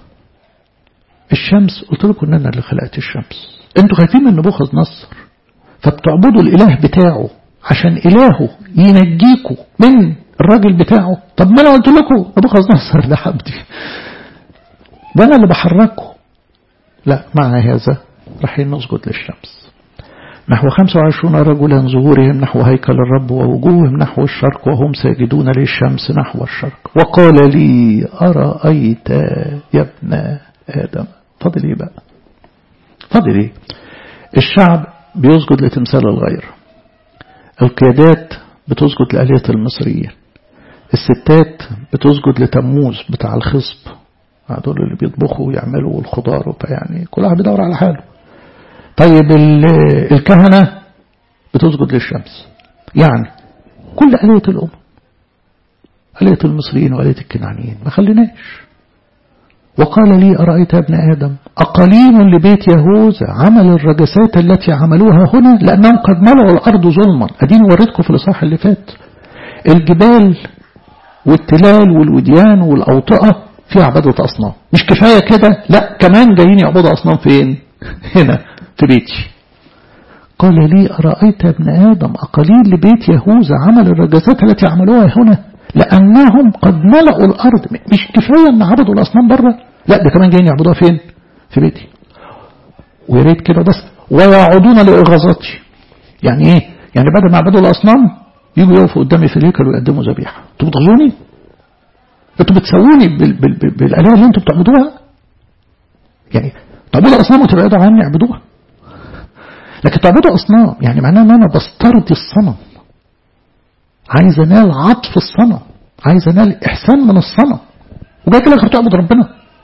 الشمس قلت لكم ان انا اللي خلقت الشمس انتوا خايفين من نبوخذ نصر فبتعبدوا الاله بتاعه عشان الهه ينجيكوا من الراجل بتاعه طب ما انا قلت لكم نبوخذ نصر ده عبدي ده انا اللي بحركه لا مع هذا رايحين نسجد للشمس نحو 25 رجلا ظهورهم نحو هيكل الرب ووجوههم نحو الشرق وهم ساجدون للشمس نحو الشرق وقال لي أرأيت يا ابن آدم فضل ايه بقى فضل ايه الشعب بيسجد لتمثال الغير القيادات بتسجد لآلهة المصريين الستات بتسجد لتموز بتاع الخصب دول اللي بيطبخوا ويعملوا الخضار يعني كل واحد بيدور على حاله طيب الكهنة بتسجد للشمس يعني كل آلية الأمم آلية المصريين وآلية الكنعانيين ما خليناش وقال لي أرأيت ابن آدم أقليم لبيت يهوذا عمل الرجسات التي عملوها هنا لأنهم قد ملعوا الأرض ظلما أدين وريتكم في الإصحاح اللي فات الجبال والتلال والوديان والأوطئة في عبادة أصنام مش كفاية كده لا كمان جايين يعبدوا أصنام فين هنا في بيتي قال لي أرأيت ابن آدم أقليل لبيت يهوذا عمل الرجسات التي عملوها هنا لأنهم قد ملأوا الأرض مش كفاية أن عبدوا الأصنام بره لا ده كمان جايين يعبدوها فين في بيتي ويا ريت كده بس ويعودون لإغاظتي يعني ايه يعني بعد ما عبدوا الأصنام يجوا يقفوا قدامي في الهيكل ويقدموا ذبيحة انتوا بتغزوني انتوا بتسووني بالآلهة اللي انتوا بتعبدوها يعني تعبدوا الأصنام وتبعدوا عني اعبدوها لكن تعبدوا أصنام يعني معناه ان انا بسترضي الصنم عايز انال عطف الصنم عايز انال احسان من الصنم وجاي كده تعبد ربنا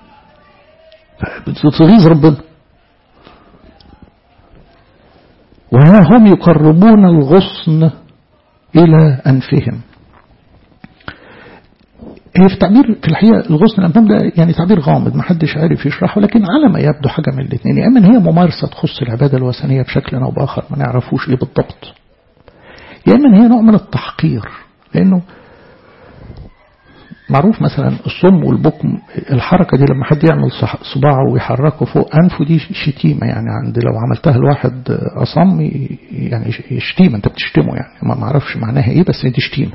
بتغيظ ربنا وها هم يقربون الغصن إلى أنفهم هي في تعبير في الحقيقة الغصن الأمام ده يعني تعبير غامض ما حدش عارف يشرحه لكن على ما يبدو حاجة من الاثنين يا إما هي ممارسة تخص العبادة الوثنية بشكل أو بآخر ما نعرفوش إيه بالضبط يا إما هي نوع من التحقير لأنه معروف مثلا الصم والبكم الحركة دي لما حد يعمل صباعه ويحركه فوق أنفه دي شتيمة يعني عند لو عملتها لواحد أصم يعني شتيمة أنت بتشتمه يعني ما معرفش معناها إيه بس دي شتيمة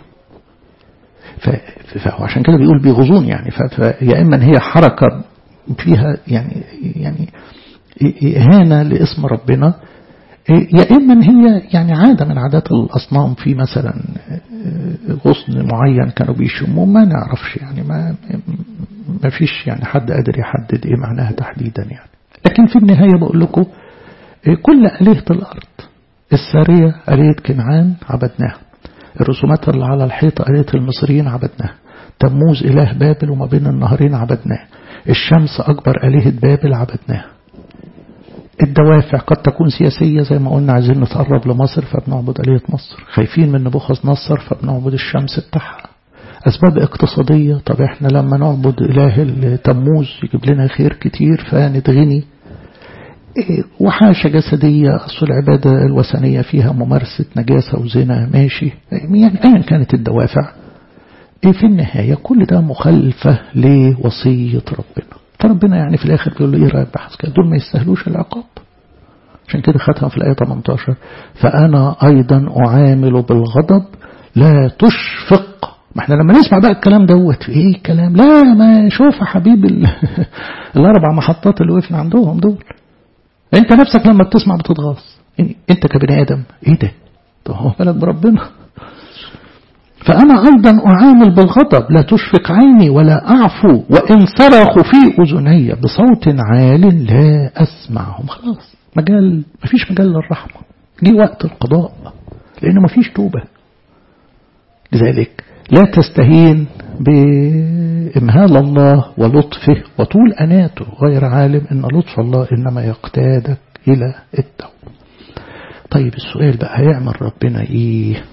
فعشان كده بيقول بيغزون يعني فيا إما هي حركة فيها يعني يعني إهانة لاسم ربنا يا إما هي يعني عادة من عادات الأصنام في مثلا غصن معين كانوا بيشموه ما نعرفش يعني ما ما فيش يعني حد قادر يحدد إيه معناها تحديدا يعني لكن في النهاية بقول لكم كل آلهة الأرض السارية آلهة كنعان عبدناها الرسومات اللي على الحيطة آلهة المصريين عبدناها تموز إله بابل وما بين النهرين عبدناه الشمس أكبر آلهة بابل عبدناها الدوافع قد تكون سياسية زي ما قلنا عايزين نتقرب لمصر فبنعبد آلهة مصر خايفين من نبوخذ نصر فبنعبد الشمس بتاعها أسباب اقتصادية طب احنا لما نعبد إله التموز يجيب لنا خير كتير فنتغني وحاشة جسدية أصل العبادة الوثنية فيها ممارسة نجاسة وزنا ماشي يعني أيا كانت الدوافع في النهاية كل ده مخالفة لوصية ربنا فربنا يعني في الآخر بيقول له إيه رأيك بحسك دول ما يستاهلوش العقاب عشان كده ختم في الآية 18 فأنا أيضا أعامل بالغضب لا تشفق ما احنا لما نسمع بقى الكلام دوت في ايه الكلام لا ما شوف يا حبيبي الاربع محطات اللي وقفنا عندهم دول انت نفسك لما بتسمع بتتغاظ انت كبني ادم ايه ده طب هو بالك بربنا فأنا أيضا أعامل بالغضب لا تشفق عيني ولا أعفو وإن صرخوا في أذني بصوت عال لا أسمعهم خلاص مجال مفيش مجال للرحمة جه وقت القضاء لأنه مفيش توبة لذلك لا تستهين بإمهال الله ولطفه وطول أناته غير عالم أن لطف الله إنما يقتادك إلى التوبة طيب السؤال بقى هيعمل ربنا إيه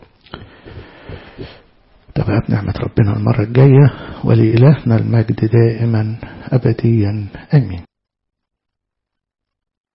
تبقى بنعمة ربنا المرة الجاية ولإلهنا المجد دائما أبديا أمين